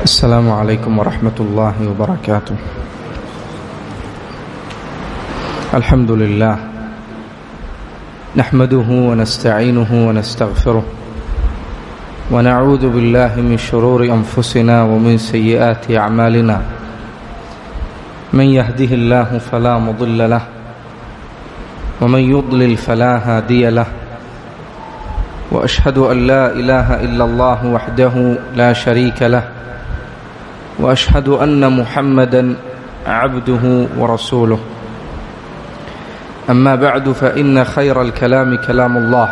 السلام عليكم ورحمة الله وبركاته الحمد لله نحمده ونستعينه ونستغفره ونعوذ بالله من شرور أنفسنا ومن سيئات أعمالنا من يهده الله فلا مضل له ومن يضلل فلا هادي له واشهد ان لا اله الا الله وحده لا شريك له واشهد ان محمدا عبده ورسوله اما بعد فان خير الكلام كلام الله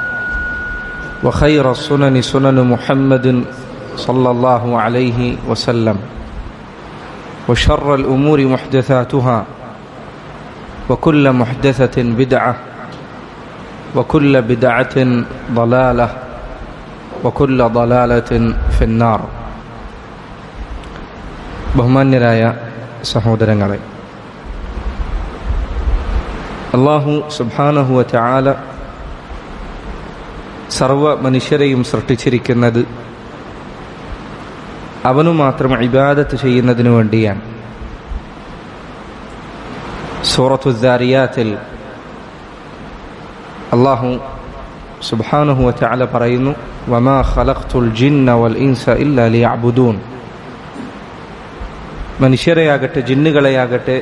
وخير السنن سنن محمد صلى الله عليه وسلم وشر الامور محدثاتها وكل محدثه بدعه وكل بدعة ضلالة وكل ضلالة في النار ബഹുമാന്യരായ സഹോദരങ്ങളെ അള്ളാഹു സുബാനഹുവ ചാല സർവ മനുഷ്യരെയും സൃഷ്ടിച്ചിരിക്കുന്നത് അവനു മാത്രം ഇബാദത്ത് ചെയ്യുന്നതിനു വേണ്ടിയാണ് സൂറത്തുദ്ദാരിയാത്തിൽ അള്ളാഹു സുബാനുഹു വല പറയുന്നു വമാ ഖലഖ്തുൽ ജിന്ന വൽ ഇൻസ ഇല്ല ലിയഅ്ബുദൂൻ മനുഷ്യരെയാകട്ടെ ജിന്നുകളെയാകട്ടെ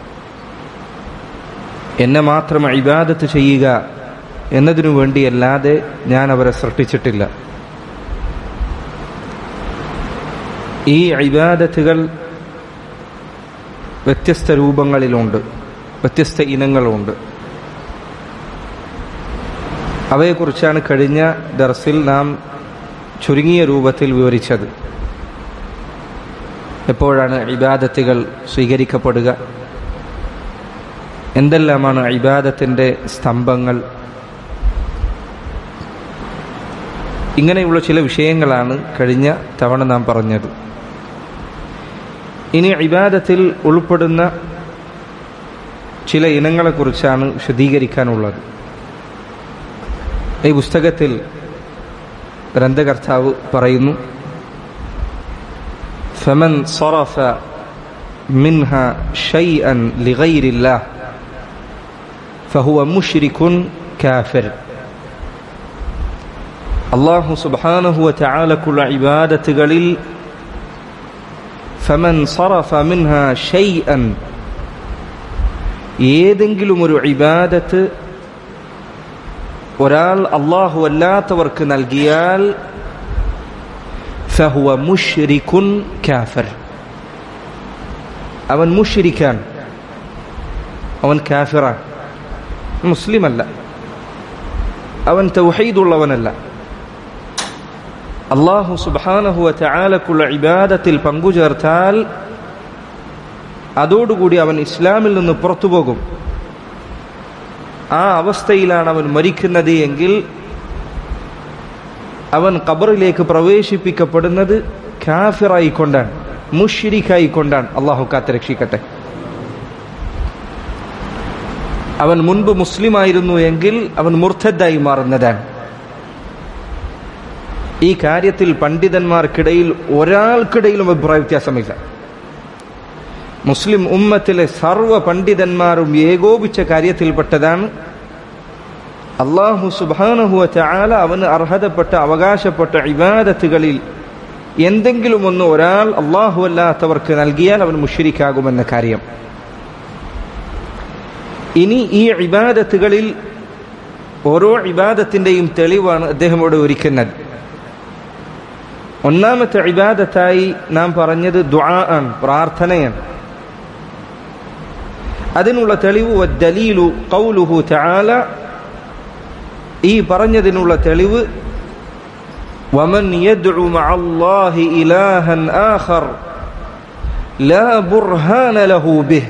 എന്നെ മാത്രം ഇബാദത്ത് ചെയ്യുക എന്നതിനു വേണ്ടിയല്ലാതെ ഞാൻ അവരെ സൃഷ്ടിച്ചിട്ടില്ല ഈ ഇബാദത്തുകൾ വ്യത്യസ്ത രൂപങ്ങളിലുണ്ട് വ്യത്യസ്ത ഇനങ്ങളുണ്ട് അവയെക്കുറിച്ചാണ് കഴിഞ്ഞ ദർസിൽ നാം ചുരുങ്ങിയ രൂപത്തിൽ വിവരിച്ചത് എപ്പോഴാണ് ഇബാദത്തുകൾ സ്വീകരിക്കപ്പെടുക എന്തെല്ലാമാണ് ഇബാദത്തിൻ്റെ സ്തംഭങ്ങൾ ഇങ്ങനെയുള്ള ചില വിഷയങ്ങളാണ് കഴിഞ്ഞ തവണ നാം പറഞ്ഞത് ഇനി ഇബാദത്തിൽ ഉൾപ്പെടുന്ന ചില ഇനങ്ങളെക്കുറിച്ചാണ് വിശദീകരിക്കാനുള്ളത് ഈ പുസ്തകത്തിൽ ഗ്രന്ഥകർത്താവ് പറയുന്നു فمن صرف منها شيئا لغير الله فهو مشرك كافر അള്ളാഹു സുബ്ഹാനഹു വതആലക്കുള്ള ഇബാദത്തുകളിൽ ഫമൻ സറഫ മിൻഹ ഷൈഅൻ ഏതെങ്കിലും ഒരു ഇബാദത്ത് ഒരാൾ അള്ളാഹു അല്ലാത്തവർക്ക് നൽകിയാൽ ഫഹുവ മുഷ്രിഖുൻ കാഫർ അവൻ മുഷ്രിഖാൻ അവൻ കാഫിറാൻ മുസ്ലിമല്ല അവൻ തൗഹീദുള്ളവനല്ല അള്ളാഹു സുബാനഹുവ ചാലക്കുള്ള ഇബാദത്തിൽ പങ്കുചേർത്താൽ അതോടുകൂടി അവൻ ഇസ്ലാമിൽ നിന്ന് പുറത്തുപോകും ആ അവസ്ഥയിലാണ് അവൻ മരിക്കുന്നത് എങ്കിൽ അവൻ ഖബറിലേക്ക് പ്രവേശിപ്പിക്കപ്പെടുന്നത് കാഫിറായിക്കൊണ്ടാണ് മുഷിരിക്കായിക്കൊണ്ടാണ് അള്ളാഹു കാത്തുരക്ഷിക്കട്ടെ അവൻ മുൻപ് മുസ്ലിമായിരുന്നു എങ്കിൽ അവൻ മുർത്തദ്ദായി മാറുന്നതാണ് ഈ കാര്യത്തിൽ പണ്ഡിതന്മാർക്കിടയിൽ ഒരാൾക്കിടയിലും അഭിപ്രായ വ്യത്യാസമില്ല മുസ്ലിം ഉമ്മത്തിലെ സർവ പണ്ഡിതന്മാരും ഏകോപിച്ച കാര്യത്തിൽപ്പെട്ടതാണ് അള്ളാഹു സുബാനഹുവ ചാല അവന് അർഹതപ്പെട്ട അവകാശപ്പെട്ട ഇബാദത്തുകളിൽ എന്തെങ്കിലും ഒന്ന് ഒരാൾ അള്ളാഹു അല്ലാത്തവർക്ക് നൽകിയാൽ അവൻ മുഷരിക്കാകുമെന്ന കാര്യം ഇനി ഈ ഇബാദത്തുകളിൽ ഓരോ ഇബാദത്തിൻ്റെയും തെളിവാണ് അദ്ദേഹം ഇവിടെ ഒരുക്കുന്നത് ഒന്നാമത്തെ ഇബാദത്തായി നാം പറഞ്ഞത് ദ്വാ ആണ് പ്രാർത്ഥനയാണ് അതിനുള്ള തെളിവ് ദലീലു കൗലുഹു തആല ഈ പറഞ്ഞതിനുള്ള തെളിവ് ومن يدعو مع الله إلها آخر لا برهان له به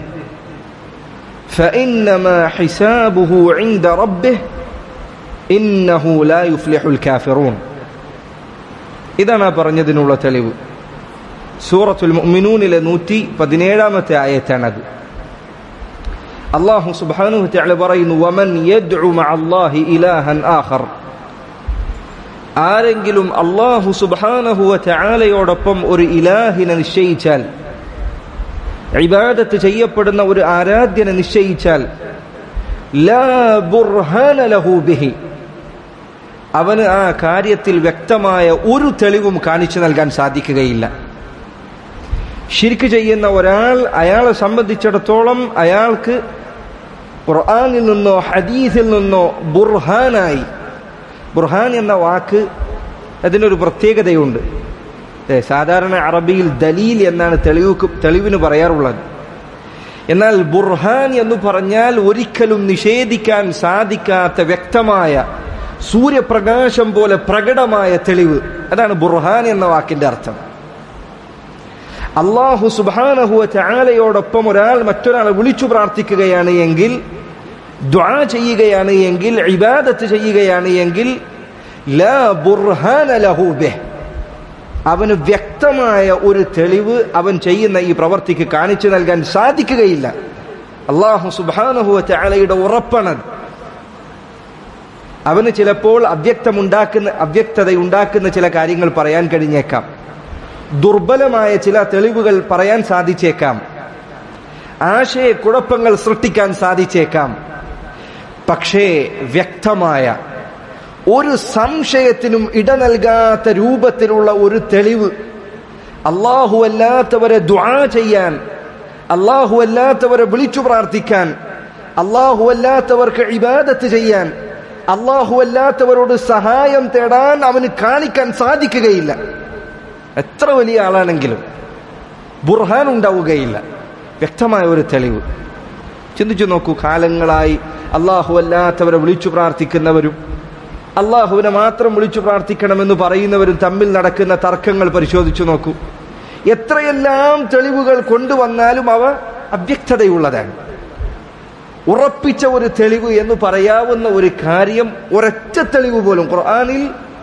فإنما حسابه عند ربه إنه لا يفلح الكافرون إذا ما പറഞ്ഞതിനുള്ള തെളിവ് സൂറത്തുൽ മുഅ്മിനൂനിലെ നൂറ്റി പതിനേഴാമത്തെ ആയത്താണത് അള്ളാഹു സുബ്ഹാനഹു തആല പറയുന്നു വമൻ യദ്ഉ മഅല്ലാഹി ഇലാഹൻ ആഖർ ആരെങ്കിലും അള്ളാഹു സുബാനഹുവ ചാലയോടൊപ്പം ഒരു ഇലാഹിനെ നിശ്ചയിച്ചാൽ ഇബാദത്ത് ചെയ്യപ്പെടുന്ന ഒരു ആരാധ്യനെ നിശ്ചയിച്ചാൽ ലാ ബുർഹാന ലഹു ബിഹി അവന് ആ കാര്യത്തിൽ വ്യക്തമായ ഒരു തെളിവും കാണിച്ചു നൽകാൻ സാധിക്കുകയില്ല ശിർക്ക് ചെയ്യുന്ന ഒരാൾ അയാളെ സംബന്ധിച്ചിടത്തോളം അയാൾക്ക് ഖുർആാനിൽ നിന്നോ ഹദീസിൽ നിന്നോ ബുർഹാനായി ബുർഹാൻ എന്ന വാക്ക് അതിനൊരു പ്രത്യേകതയുണ്ട് സാധാരണ അറബിയിൽ ദലീൽ എന്നാണ് തെളിവ് തെളിവിന് പറയാറുള്ളത് എന്നാൽ ബുർഹാൻ എന്ന് പറഞ്ഞാൽ ഒരിക്കലും നിഷേധിക്കാൻ സാധിക്കാത്ത വ്യക്തമായ സൂര്യപ്രകാശം പോലെ പ്രകടമായ തെളിവ് അതാണ് ബുർഹാൻ എന്ന വാക്കിന്റെ അർത്ഥം അള്ളാഹു സുബാനഹുവ ചാലയോടൊപ്പം ഒരാൾ മറ്റൊരാളെ വിളിച്ചു പ്രാർത്ഥിക്കുകയാണ് എങ്കിൽ ദ്വാ ചെയ്യുകയാണ് എങ്കിൽ ഇബാദത്ത് ചെയ്യുകയാണ് എങ്കിൽ ലാ ബുർഹാന ലഹൂബെ അവന് വ്യക്തമായ ഒരു തെളിവ് അവൻ ചെയ്യുന്ന ഈ പ്രവർത്തിക്ക് കാണിച്ചു നൽകാൻ സാധിക്കുകയില്ല അള്ളാഹു സുബാനഹുവ ചാലയുടെ ഉറപ്പണത് അവന് ചിലപ്പോൾ അവ്യക്തമുണ്ടാക്കുന്ന അവ്യക്തത ഉണ്ടാക്കുന്ന ചില കാര്യങ്ങൾ പറയാൻ കഴിഞ്ഞേക്കാം ദുർബലമായ ചില തെളിവുകൾ പറയാൻ സാധിച്ചേക്കാം ആശയക്കുഴപ്പങ്ങൾ സൃഷ്ടിക്കാൻ സാധിച്ചേക്കാം പക്ഷേ വ്യക്തമായ ഒരു സംശയത്തിനും ഇട നൽകാത്ത രൂപത്തിലുള്ള ഒരു തെളിവ് അള്ളാഹു അല്ലാത്തവരെ ദ്വാ ചെയ്യാൻ അള്ളാഹു അല്ലാത്തവരെ വിളിച്ചു പ്രാർത്ഥിക്കാൻ അള്ളാഹു അല്ലാത്തവർക്ക് ഇബാദത്ത് ചെയ്യാൻ അള്ളാഹു അല്ലാത്തവരോട് സഹായം തേടാൻ അവന് കാണിക്കാൻ സാധിക്കുകയില്ല എത്ര വലിയ ആളാണെങ്കിലും ബുർഹാൻ ഉണ്ടാവുകയില്ല വ്യക്തമായ ഒരു തെളിവ് ചിന്തിച്ചു നോക്കൂ കാലങ്ങളായി അള്ളാഹു അല്ലാത്തവരെ വിളിച്ചു പ്രാർത്ഥിക്കുന്നവരും അള്ളാഹുവിനെ മാത്രം വിളിച്ചു പ്രാർത്ഥിക്കണമെന്ന് പറയുന്നവരും തമ്മിൽ നടക്കുന്ന തർക്കങ്ങൾ പരിശോധിച്ചു നോക്കൂ എത്രയെല്ലാം തെളിവുകൾ കൊണ്ടുവന്നാലും അവ അവ്യക്തതയുള്ളതാണ് ഉറപ്പിച്ച ഒരു തെളിവ് എന്ന് പറയാവുന്ന ഒരു കാര്യം ഒരൊറ്റ തെളിവ് പോലും ഖുർആാനിൽ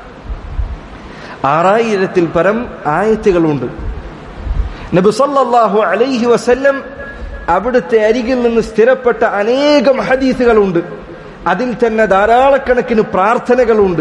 ആറായിരത്തിൽ പരം ആയത്തുകളുണ്ട് നബി സല്ലല്ലാഹു അലൈഹി വസല്ലം അവിടുത്തെ അരികിൽ നിന്ന് സ്ഥിരപ്പെട്ട അനേകം ഹദീസുകളുണ്ട് അതിൽ തന്നെ ധാരാളക്കണക്കിന് പ്രാർത്ഥനകളുണ്ട്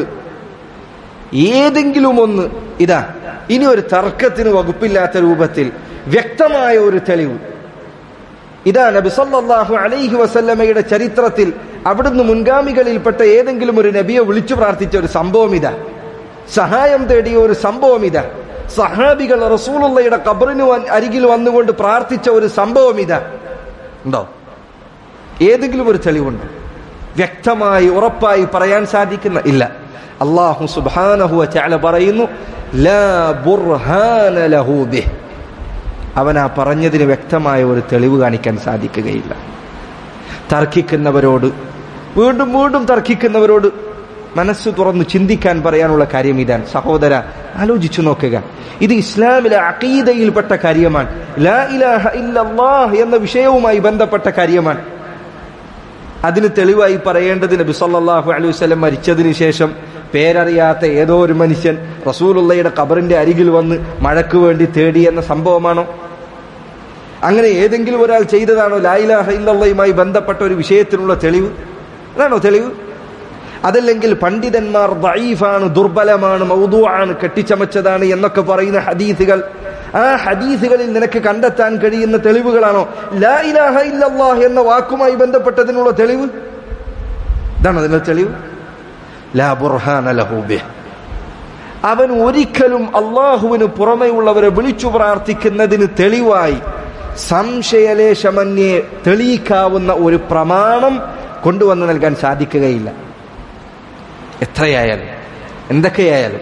ഏതെങ്കിലും ഒന്ന് ഇതാ ഇനി ഒരു തർക്കത്തിന് വകുപ്പില്ലാത്ത രൂപത്തിൽ വ്യക്തമായ ഒരു തെളിവ് ഇതാ നബി സല്ലല്ലാഹു അലൈഹി വസല്ലമയുടെ ചരിത്രത്തിൽ അവിടുന്ന് മുൻഗാമികളിൽപ്പെട്ട ഏതെങ്കിലും ഒരു നബിയെ വിളിച്ചു പ്രാർത്ഥിച്ച ഒരു സംഭവം ഇതാ സഹായം തേടിയ ഒരു സംഭവം ഇതാ സഹാബികൾ റസൂലുള്ളയുടെ കബറിന് അരികിൽ വന്നുകൊണ്ട് പ്രാർത്ഥിച്ച ഒരു സംഭവം ഇതാ ഉണ്ടോ ഏതെങ്കിലും ഒരു തെളിവുണ്ടോ വ്യക്തമായി ഉറപ്പായി പറയാൻ സാധിക്കുന്ന ഇല്ല അള്ളാഹു സുബാനഹു ചാല പറയുന്നു ലാ ബുർഹാന ലഹു ബിഹ് അവൻ ആ പറഞ്ഞതിന് വ്യക്തമായ ഒരു തെളിവ് കാണിക്കാൻ സാധിക്കുകയില്ല തർക്കിക്കുന്നവരോട് വീണ്ടും വീണ്ടും തർക്കിക്കുന്നവരോട് മനസ്സ് തുറന്ന് ചിന്തിക്കാൻ പറയാനുള്ള കാര്യം ഇതാണ് സഹോദര ആലോചിച്ചു നോക്കുക ഇത് ഇസ്ലാമിലെ അക്കീതയിൽപ്പെട്ട കാര്യമാണ് ലാ ഇലാഹ ഇല്ലല്ലാഹ് എന്ന വിഷയവുമായി ബന്ധപ്പെട്ട കാര്യമാണ് അതിന് തെളിവായി പറയേണ്ടത് നബി സല്ലല്ലാഹു അലൈഹി വസല്ലം മരിച്ചതിന് ശേഷം പേരറിയാത്ത ഏതോ ഒരു മനുഷ്യൻ റസൂലുള്ളയുടെ ഖബറിന്റെ അരികിൽ വന്ന് മഴയ്ക്ക് വേണ്ടി തേടി എന്ന സംഭവമാണോ അങ്ങനെ ഏതെങ്കിലും ഒരാൾ ചെയ്തതാണോ ലായിലാഹ ഇല്ലയുമായി ബന്ധപ്പെട്ട ഒരു വിഷയത്തിനുള്ള തെളിവ് അതാണോ തെളിവ് അതല്ലെങ്കിൽ പണ്ഡിതന്മാർ ദഈഫാണ് ദുർബലമാണ് മൗദൂആണ് കെട്ടിച്ചമച്ചതാണ് എന്നൊക്കെ പറയുന്ന ഹദീസുകൾ ആ ഹദീസുകളിൽ നിനക്ക് കണ്ടെത്താൻ കഴിയുന്ന തെളിവുകളാണോ ലാ ഇലാഹ ഇല്ലല്ലാഹ് എന്ന വാക്കുമായി ബന്ധപ്പെട്ടതിനുള്ള തെളിവ് ഇതാണ് അതിന്റെ തെളിവ് ലാ ബുർഹാന ലഹു ബിഹ് അവൻ ഒരിക്കലും അള്ളാഹുവിന് പുറമെയുള്ളവരെ വിളിച്ചു പ്രാർത്ഥിക്കുന്നതിന് തെളിവായി സംശയലേശമന്യെ തെളിയിക്കാവുന്ന ഒരു പ്രമാണം കൊണ്ടുവന്ന് നൽകാൻ സാധിക്കുകയില്ല എത്രയായാലും എന്തൊക്കെയായാലും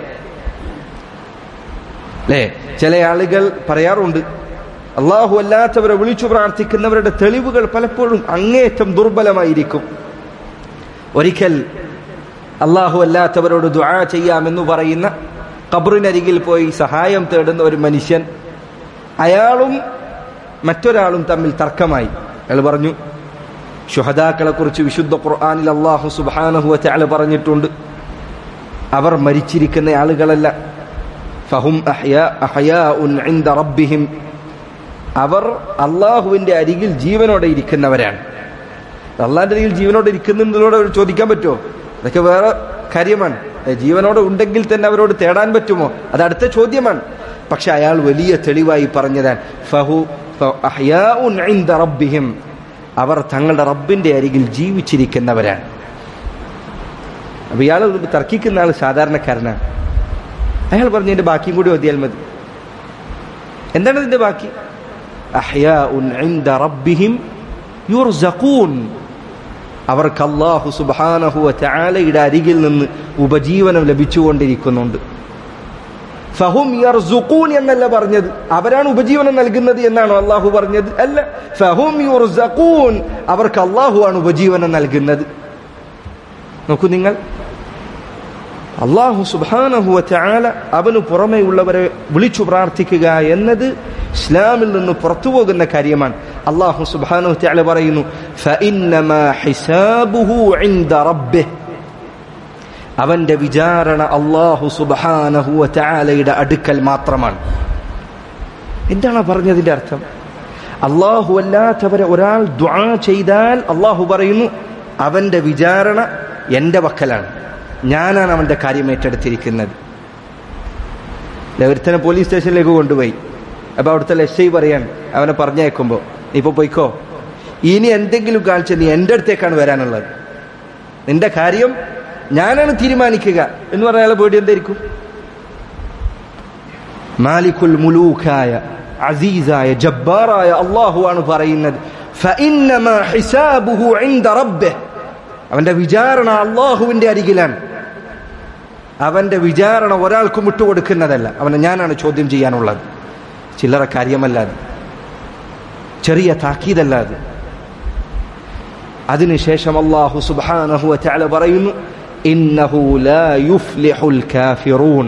അല്ലേ ചില ആളുകൾ പറയാറുണ്ട് അള്ളാഹു അല്ലാത്തവരെ വിളിച്ചു പ്രാർത്ഥിക്കുന്നവരുടെ തെളിവുകൾ പലപ്പോഴും അങ്ങേയറ്റം ദുർബലമായിരിക്കും ഒരിക്കൽ അള്ളാഹു അല്ലാത്തവരോട് ദുആ ചെയ്യാമെന്ന് പറയുന്ന ഖബറിനരികിൽ പോയി സഹായം തേടുന്ന ഒരു മനുഷ്യൻ അയാളും മറ്റൊരാളും തമ്മിൽ തർക്കമായി അയാൾ പറഞ്ഞു ഷുഹദാക്കളെ കുറിച്ച് വിശുദ്ധ ഖുർആാനിൽ അള്ളാഹു സുബാനഹു ചാല പറഞ്ഞിട്ടുണ്ട് അവർ മരിച്ചിരിക്കുന്ന ആളുകളല്ല ഫഹും റബ്ബിഹിം അവർ അള്ളാഹുവിന്റെ അരികിൽ ജീവനോടെ ഇരിക്കുന്നവരാണ് അള്ളാഹിന്റെ അരികിൽ ജീവനോടെ ഇരിക്കുന്നതിനോട് ചോദിക്കാൻ പറ്റുമോ അതൊക്കെ വേറെ കാര്യമാണ് ഏ, ജീവനോടെ ഉണ്ടെങ്കിൽ തന്നെ അവരോട് തേടാൻ പറ്റുമോ അത് അടുത്ത ചോദ്യമാണ് പക്ഷെ അയാൾ വലിയ തെളിവായി പറഞ്ഞതാണ് ഫഹു ഫ- അഹ്യാഉൻ ഇൻദ റബ്ബിഹിം അവർ തങ്ങളുടെ റബ്ബിന്റെ അരികിൽ ജീവിച്ചിരിക്കുന്നവരാണ് അപ്പൊ ഇയാൾ തർക്കിക്കുന്ന ആൾ സാധാരണക്കാരനാണ് അയാൾ പറഞ്ഞു എന്റെ ബാക്കിയും കൂടി ഓതിയാൽ മതി എന്താണ് ഇതിന്റെ ബാക്കി അഹ്യാഉൻ ഇൻദ റബ്ബിഹിം യുർസഖൂൻ അവർക്ക് അല്ലാഹു സുബ്ഹാനഹു വതആലയുടെ അരികിൽ നിന്ന് ഉപജീവനം ലഭിച്ചുകൊണ്ടിരിക്കുന്നുണ്ട് ഫഹും യർസുഖൂൻ എന്നല്ല പറഞ്ഞത് അവരാണ് ഉപജീവനം നൽകുന്നത് എന്നാണോ അള്ളാഹു പറഞ്ഞത് അല്ല ഫഹും യുർസഖൂൻ അവർക്ക് അള്ളാഹു ആണ് ഉപജീവനം നൽകുന്നത് നോക്കൂ നിങ്ങൾ അള്ളാഹു സുബാനഹുവ ചാല അവന് പുറമെയുള്ളവരെ വിളിച്ചു പ്രാർത്ഥിക്കുക എന്നത് ഇസ്ലാമിൽ നിന്ന് പുറത്തു പോകുന്ന കാര്യമാണ് അള്ളാഹു സുബാനഹു ചാല പറയുന്നു "ഫഇന്നമാ ഹിസാബുഹു ഇൻദ റബ്ബിഹ്." അവന്റെ വിചാരണ അള്ളാഹു സുബാനഹുവ ചാലയുടെ അടുക്കൽ മാത്രമാണ് എന്താണ് ആ പറഞ്ഞതിന്റെ അർത്ഥം അള്ളാഹു അല്ലാത്തവരെ ഒരാൾ ദ്വാ ചെയ്താൽ അള്ളാഹു പറയുന്നു അവന്റെ വിചാരണ എന്റെ വക്കലാണ് ഞാനാണ് അവന്റെ കാര്യം ഏറ്റെടുത്തിരിക്കുന്നത് ദേ ഒരുത്തനെ പോലീസ് സ്റ്റേഷനിലേക്ക് കൊണ്ടുപോയി അപ്പൊ അവിടുത്തെ എസ് ഐ പറയാൻ അവനെ പറഞ്ഞയക്കുമ്പോ നീ ഇപ്പൊ പോയിക്കോ ഇനി എന്തെങ്കിലും കാണിച്ച നീ എന്റെ അടുത്തേക്കാണ് വരാനുള്ളത് നിന്റെ കാര്യം ഞാനാണ് തീരുമാനിക്കുക എന്ന് പറഞ്ഞ അയാളെ പേടി എന്തായിരിക്കും മാലിക്കുൽ മുലൂഖായ അസീസായ ജബ്ബാറായ അള്ളാഹു ആണ് പറയുന്നത് ഫഇന്നമാ ഹിസാബുഹു ഇൻദ റബ്ബിഹ് അവന്റെ വിചാരണ അള്ളാഹുവിന്റെ അരികിലാണ് അവന്റെ വിചാരണ ഒരാൾക്കും വിട്ടുകൊടുക്കുന്നതല്ല അവനെ ഞാനാണ് ചോദ്യം ചെയ്യാനുള്ളത് ചില്ലറ കാര്യമല്ലാതെ ചെറിയ താക്കീതല്ലാതെ അതിനുശേഷം അള്ളാഹു സുബ്ഹാനഹു വതആല പറയുന്നു ഇന്നഹു ലാ യുഫ്ലിഹുൽ കാഫിറൂൻ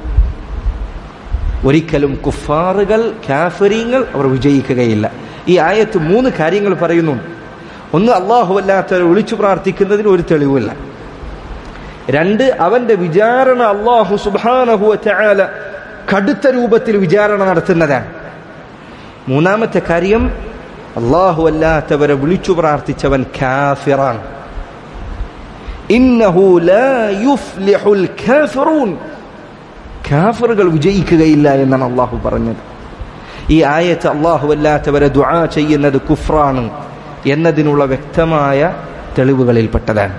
ഒരിക്കലും കുഫാറുകൾ കാഫരീങ്ങൾ അവർ വിജയിക്കുകയില്ല ഈ ആയത്ത് മൂന്ന് കാര്യങ്ങൾ പറയുന്നു ഒന്ന് അള്ളാഹു അല്ലാത്തവരെ വിളിച്ചു പ്രാർത്ഥിക്കുന്നതിന് ഒരു തെളിവില്ല രണ്ട് അവന്റെ വിചാരണ അള്ളാഹു സുബാനഹു ചാല കടുത്ത രൂപത്തിൽ വിചാരണ നടത്തുന്നതാണ് മൂന്നാമത്തെ കാര്യം അള്ളാഹു അല്ലാത്തവരെ വിളിച്ചു പ്രാർത്ഥിച്ചവൻ കാഫിറാണ് ഇന്നഹു ലാ യുഫ്ലിഹുൽ കാഫിറൂൻ കാഫറുകൾ വിജയിക്കുകയില്ല എന്നാണ് അള്ളാഹു പറഞ്ഞത് ഈ ആയത്ത് അള്ളാഹു അല്ലാത്തവരെ ദുആ ചെയ്യുന്നത് കുഫ്രാണ് എന്നതിനുള്ള വ്യക്തമായ തെളിവുകളിൽപ്പെട്ടതാണ്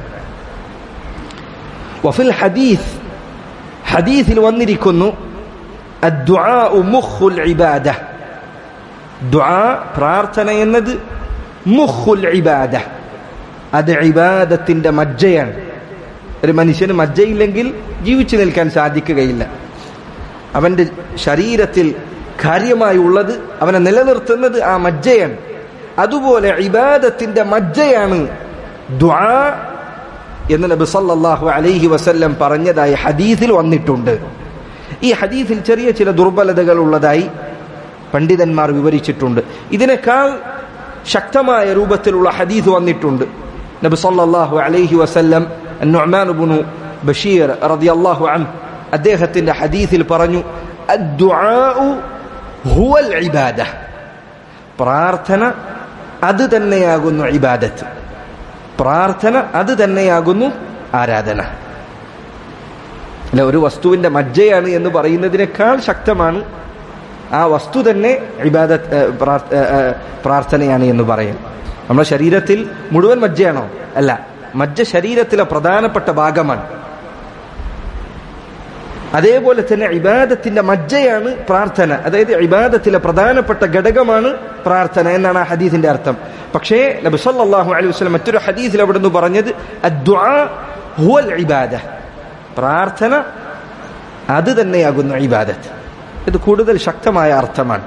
വഫിൽ ഹദീസ് ഹദീസിൽ വന്നിരിക്കുന്നു الدعاء مخ العبادة ദുആ പ്രാർത്ഥന എന്നത് മുഖുൽ ഇബാദ അത് ഇബാദത്തിന്റെ മജ്ജയാണ് ഒരു മനുഷ്യന് മജ്ജയില്ലെങ്കിൽ ജീവിച്ചു നിൽക്കാൻ സാധിക്കുകയില്ല അവന്റെ ശരീരത്തിൽ കാര്യമായി ഉള്ളത് അവനെ നിലനിർത്തുന്നത് ആ മജ്ജയാണ് അതുപോലെ ഇബാദത്തിന്റെ മജ്ജയാണ് ദുആ എന്ന് നബി സല്ലല്ലാഹു അലൈഹി വസല്ലം പറഞ്ഞതായി ഹദീസിൽ വന്നിട്ടുണ്ട് ഈ ഹദീസിൽ ചെറിയ ചില ദുർബലതകൾ ഉള്ളതായി പണ്ഡിതന്മാർ വിവരിച്ചിട്ടുണ്ട് ഇതിനേക്കാൾ ശക്തമായ രൂപത്തിലുള്ള ഹദീസ് വന്നിട്ടുണ്ട് നബി സല്ലല്ലാഹു അലൈഹി വസല്ലം നുഅ്മാൻ ഇബ്നു ബഷീർ റളിയല്ലാഹു അൻഹു അദ്ദേഹത്തിന്റെ ഹദീസിൽ പറഞ്ഞു അദ്ദുആഉ ഹുവൽ ഇബാദ പ്രാർത്ഥന അത് തന്നെയാകുന്നു ഇബാദത്ത് പ്രാർത്ഥന അത് തന്നെയാകുന്നു ആരാധന അല്ല ഒരു വസ്തുവിന്റെ മജ്ജയാണ് എന്ന് പറയുന്നതിനേക്കാൾ ശക്തമാണ് ആ വസ്തു തന്നെ ഇബാദത്ത് ഏ, പ്രാർ- ഏ, ഏ, പ്രാർത്ഥനയാണ് എന്ന് പറയും നമ്മുടെ ശരീരത്തിൽ മുഴുവൻ മജ്ജയാണോ അല്ല മജ്ജ ശരീരത്തിലെ പ്രധാനപ്പെട്ട ഭാഗമാണ് അതേപോലെ തന്നെ ഇബാദത്തിന്റെ മജ്ജയാണ് പ്രാർത്ഥന അതായത് ഇബാദത്തിലെ പ്രധാനപ്പെട്ട ഘടകമാണ് പ്രാർത്ഥന എന്നാണ് ആ ഹദീസിന്റെ അർത്ഥം പക്ഷേ നബി സല്ലല്ലാഹു അലൈഹി വസല്ലം മറ്റൊരു ഹദീസിൽ അവിടെ നിന്ന് പറഞ്ഞത് അദ്ദുആ ഹുവൽ ഇബാദ പ്രാർത്ഥന അത് തന്നെയാകുന്നു ഇബാദത്ത് ഇത് കൂടുതൽ ശക്തമായ അർത്ഥമാണ്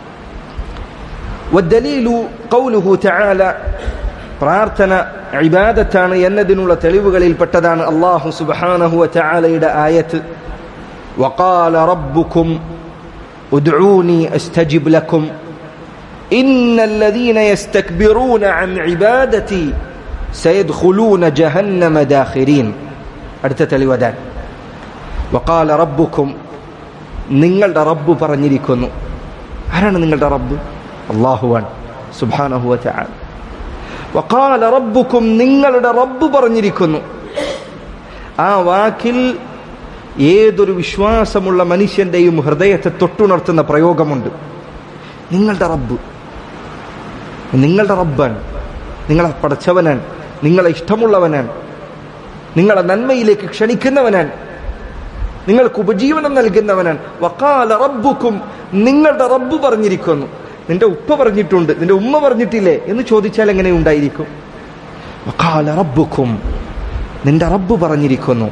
والدليل قوله تعالى പ്രാർത്ഥന ഇബാദത്താണ് എന്നതിനുള്ള തെളിവുകളിൽപ്പെട്ടതാണ് അള്ളാഹു സുബ്ഹാനഹു വതആലയുടെ ആയത്ത് وقال ربكم ادعوني استجب لكم ان الذين يستكبرون عن عبادتي سيدخلون جهنم داخرين അടുത്ത തെളിവതാൻ وقال ربكم നിങ്ങളുടെ റബ്ബ് പറഞ്ഞിരിക്കുന്നു ആരാണ് നിങ്ങളുടെ റബ്ബ് അള്ളാഹുവാൻ സുബ്ഹാനഹു വതആല വഖാല റബ്ബുക്കും നിങ്ങളുടെ റബ്ബ് പറഞ്ഞിരിക്കുന്നു ആ വാക്കിൽ ഏതൊരു വിശ്വാസമുള്ള മനുഷ്യന്റെയും ഹൃദയത്തെ തൊട്ടുണർത്തുന്ന പ്രയോഗമുണ്ട് നിങ്ങളുടെ റബ്ബ് നിങ്ങളുടെ റബ്ബാണ് നിങ്ങളെ പടച്ചവനാണ് നിങ്ങളെ ഇഷ്ടമുള്ളവനാണ് നിങ്ങളെ നന്മയിലേക്ക് ക്ഷണിക്കുന്നവനാണ് നിങ്ങൾക്ക് ഉപജീവനം നൽകുന്നവനാണ് വക്കാല റബ്ബുക്കും നിങ്ങളുടെ റബ്ബ് പറഞ്ഞിരിക്കുന്നു നിന്റെ ഉപ്പ പറഞ്ഞിട്ടുണ്ട് നിന്റെ ഉമ്മ പറഞ്ഞിട്ടില്ലേ എന്ന് ചോദിച്ചാൽ എങ്ങനെ ഉണ്ടായിരിക്കും വക്കാല റബ്ബുക്കും നിന്റെ റബ്ബ് പറഞ്ഞിരിക്കുന്നു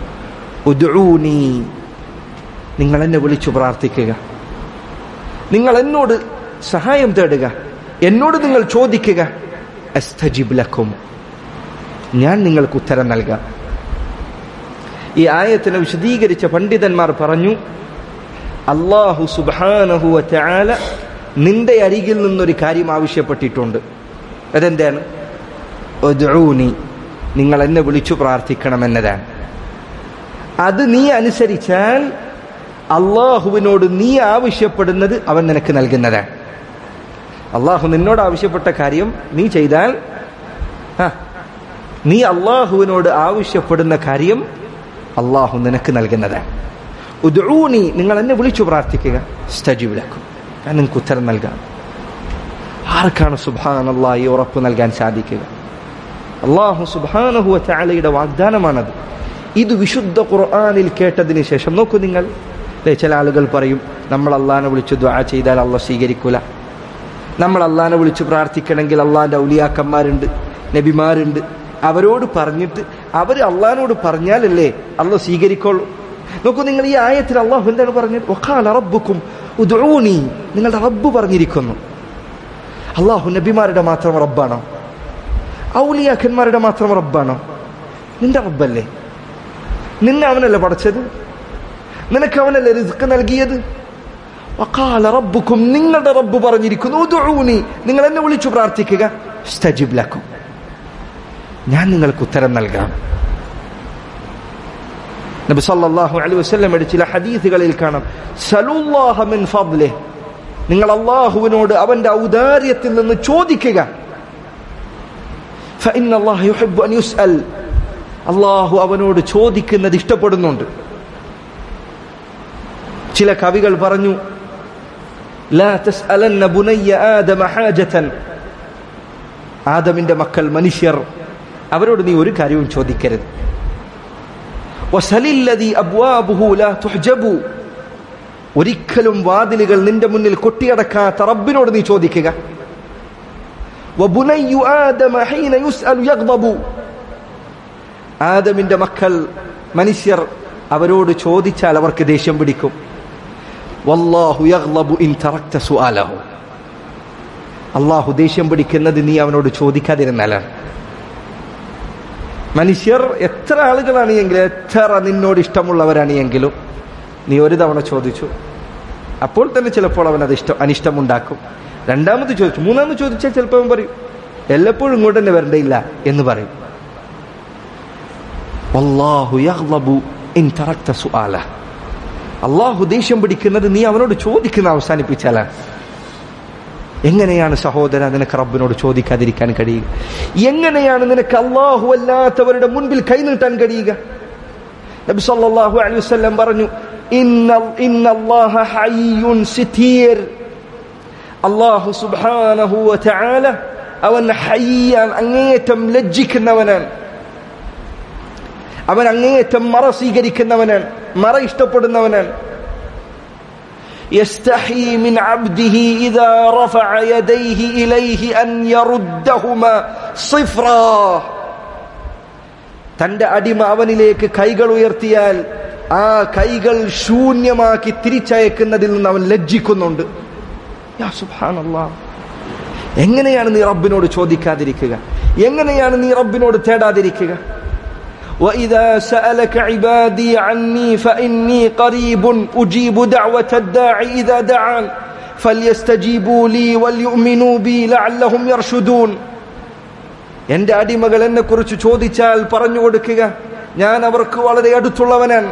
ഉദ്ഊനി നിങ്ങൾ എന്നെ വിളിച്ചു പ്രാർത്ഥിക്കുക നിങ്ങൾ എന്നോട് സഹായം തേടുക എന്നോട് നിങ്ങൾ ചോദിക്കുക അസ്തജിബ് ലക്കും ഞാൻ നിങ്ങൾക്ക് ഉത്തരം നൽകാം ഈ ആയത്തിനെ വിശദീകരിച്ച പണ്ഡിതന്മാർ പറഞ്ഞു അള്ളാഹു സുബാനഹുവ ചാല നിന്റെ അരികിൽ നിന്നൊരു കാര്യം ആവശ്യപ്പെട്ടിട്ടുണ്ട് അതെന്താണ് ഒദ്ഊനി നിങ്ങൾ എന്നെ വിളിച്ചു പ്രാർത്ഥിക്കണമെന്നതാണ് അത് നീ അനുസരിച്ചാൽ അള്ളാഹുവിനോട് നീ ആവശ്യപ്പെടുന്നത് അവൻ നിനക്ക് നൽകുന്നതാണ് അള്ളാഹു നിന്നോട് ആവശ്യപ്പെട്ട കാര്യം നീ ചെയ്താൽ ആ, നീ അള്ളാഹുവിനോട് ആവശ്യപ്പെടുന്ന കാര്യം അള്ളാഹു നിനക്ക് നൽകുന്നതാണ് ഉദ്ഊനി നിങ്ങൾ എന്നെ വിളിച്ചു പ്രാർത്ഥിക്കുക സ്റ്റജീവിലാക്കും ഞാൻ നിങ്ങൾക്ക് ഉത്തരം നൽകാം ആർക്കാണ് സുബാൻ അള്ളാഹി ഉറപ്പ് നൽകാൻ സാധിക്കുക അള്ളാഹു സുബാനഹുവ ചാലയുടെ വാഗ്ദാനമാണത് ഇത് വിശുദ്ധ ഖുർആാനിൽ കേട്ടതിന് ശേഷം നോക്കൂ നിങ്ങൾ അല്ലേ ചില ആളുകൾ പറയും നമ്മൾ അള്ളാഹിനെ വിളിച്ച് ദ്വാ ചെയ്താൽ അള്ളാഹ് സ്വീകരിക്കൂല നമ്മൾ അള്ളാഹിനെ വിളിച്ച് പ്രാർത്ഥിക്കണമെങ്കിൽ അള്ളാഹിൻ്റെ ഔലിയാക്കന്മാരുണ്ട് നബിമാരുണ്ട് അവരോട് പറഞ്ഞിട്ട് അവർ അള്ളഹാനോട് പറഞ്ഞാലല്ലേ അള്ളാഹ് സ്വീകരിക്കുള്ളൂ നോക്കൂ നിങ്ങൾ ഈ ആയത്തിൽ അള്ളാഹു എന്താണ് പറഞ്ഞത് വഖാല റബ്ബുക്കും ഉദ്ഊനി നിങ്ങളുടെ റബ്ബ് പറഞ്ഞിരിക്കുന്നു അള്ളാഹു നബിമാരുടെ മാത്രം റബ്ബാണോ ഔലിയാക്കന്മാരുടെ മാത്രം റബ്ബാണോ നിന്റെ റബ്ബല്ലേ നിന്നെ അവനല്ലേ പഠിച്ചത് നിനക്ക് അവനല്ലേ റിസ്ക് നൽകിയത് വഖാല റബ്ബുക്കും നിങ്ങളുടെ റബ്ബ് പറഞ്ഞിരിക്കുന്നു ഉദ്ഊനി നിങ്ങൾ എന്നെ വിളിച്ചു പ്രാർത്ഥിക്കുക സ്തജിബ് ലക്കും ഞാൻ നിങ്ങൾക്ക് ഉത്തരം നൽകാം നബി സല്ലല്ലാഹു അലൈഹി വസല്ലം ചില ഹദീസുകളിൽ കാണാം സലുല്ലാഹ മിൻ ഫദ്ലിഹ് നിങ്ങൾ അള്ളാഹുവിനോട് അവന്റെ ഔദാര്യത്തിൽ നിന്ന് ചോദിക്കുക فإن الله يحب أن يسأل അള്ളാഹു അവനോട് ചോദിക്കുന്നത് ഇഷ്ടപ്പെടുന്നുണ്ട് ചില കവികൾ പറഞ്ഞു لا تسألن بني آدم حاجة ആദമിന്റെ മക്കൾ മനുഷ്യർ അവരോട് നീ ഒരു കാര്യവും ചോദിക്കരുത് വസലില്ലദീ അബ്വാബുഹു ലാ തുഹ്ജബു ഒരിക്കലും വാതിലുകൾ നിന്റെ മുന്നിൽ കൊട്ടിയടക്കാത്ത റബ്ബിനോട് നീ ചോദിക്കുക വബുനയ്യു ആദമ ഹീന യുസ്അലു യഗ്ദബു ആദമിന്റെ മക്കൾ മനുഷ്യർ അവരോട് ചോദിച്ചാൽ അവർക്ക് ദേഷ്യം പിടിക്കും വല്ലാഹു യഗ്ളബു ഇൻ തറക്ത സുആലഹു അള്ളാഹു ദേഷ്യം പിടിക്കുന്നത് നീ അവനോട് ചോദിക്കാതിരുന്നാലാണ് മനുഷ്യർ എത്ര ആളുകളാണ് എങ്കിലും എത്ര നിന്നോട് ഇഷ്ടമുള്ളവരാണ് എങ്കിലും നീ ഒരു തവണ ചോദിച്ചു അപ്പോൾ തന്നെ ചിലപ്പോൾ അവൻ അത് ഇഷ്ടം അനിഷ്ടമുണ്ടാക്കും രണ്ടാമത് ചോദിച്ചു മൂന്നാമത് ചോദിച്ചാൽ ചിലപ്പോൾ അവൻ പറയും എല്ലപ്പോഴും ഇങ്ങോട്ട് തന്നെ വരണ്ടയില്ല എന്ന് പറയും വല്ലാഹു യഗ്ളബു ഇൻ തറക്ത സുആല അള്ളാഹു ദേഷ്യം പിടിക്കുന്നത് നീ അവനോട് ചോദിക്കുന്ന അവസാനിപ്പിച്ചാലാണ് എങ്ങനെയാണ് സഹോദര നിനക്ക് റബ്ബിനോട് ചോദിക്കാതിരിക്കാൻ കഴിയുക എങ്ങനെയാണ് നിനക്ക് അള്ളാഹു അല്ലാത്തവരുടെ മുൻപിൽ കൈനീട്ടാൻ കഴിയുക നബി സല്ലല്ലാഹു അലൈഹി വസല്ലം പറഞ്ഞു ഇന്ന ഇന്നല്ലാഹ ഹയ്യുൻ സിതീർ അള്ളാഹു സുബ്ഹാനഹു വതആല അവൻ ഹയ്യാൻ അങ്ങേയറ്റം ലജ്ജിക്കുന്നവനാണ് അവൻ അങ്ങേയറ്റം മറ സ്വീകരിക്കുന്നവനാണ് മറ ഇഷ്ടപ്പെടുന്നവനാണ് يستحي من عبده إذا رفع يديه إليه أن يردهما صفرا തന്റെ അടിമ അവനിലേക്ക് കൈകൾ ഉയർത്തിയാൽ ആ കൈകൾ ശൂന്യമാക്കി തിരിച്ചയക്കുന്നതിൽ നിന്ന് അവൻ ലജ്ജിക്കുന്നുണ്ട് യാ സുബ്ഹാനല്ലാഹ് എങ്ങനെയാണ് നീ റബ്ബിനോട് ചോദിക്കാതിരിക്കുക എങ്ങനെയാണ് നീ റബ്ബിനോട് തേടാതിരിക്കുക وإذا سألك عبادي عني فإني قريب أجيب دعوة الداعي إذا دعان فليستجيبوا لي وليؤمنوا بي لعلهم يرشدون എന്റെ അടിമകൾ എന്നെ കുറിച്ച് ചോദിച്ചാൽ പറഞ്ഞു കൊടുക്കുക ഞാൻ അവർക്ക് വളരെ അടുത്തുള്ളവനാണ്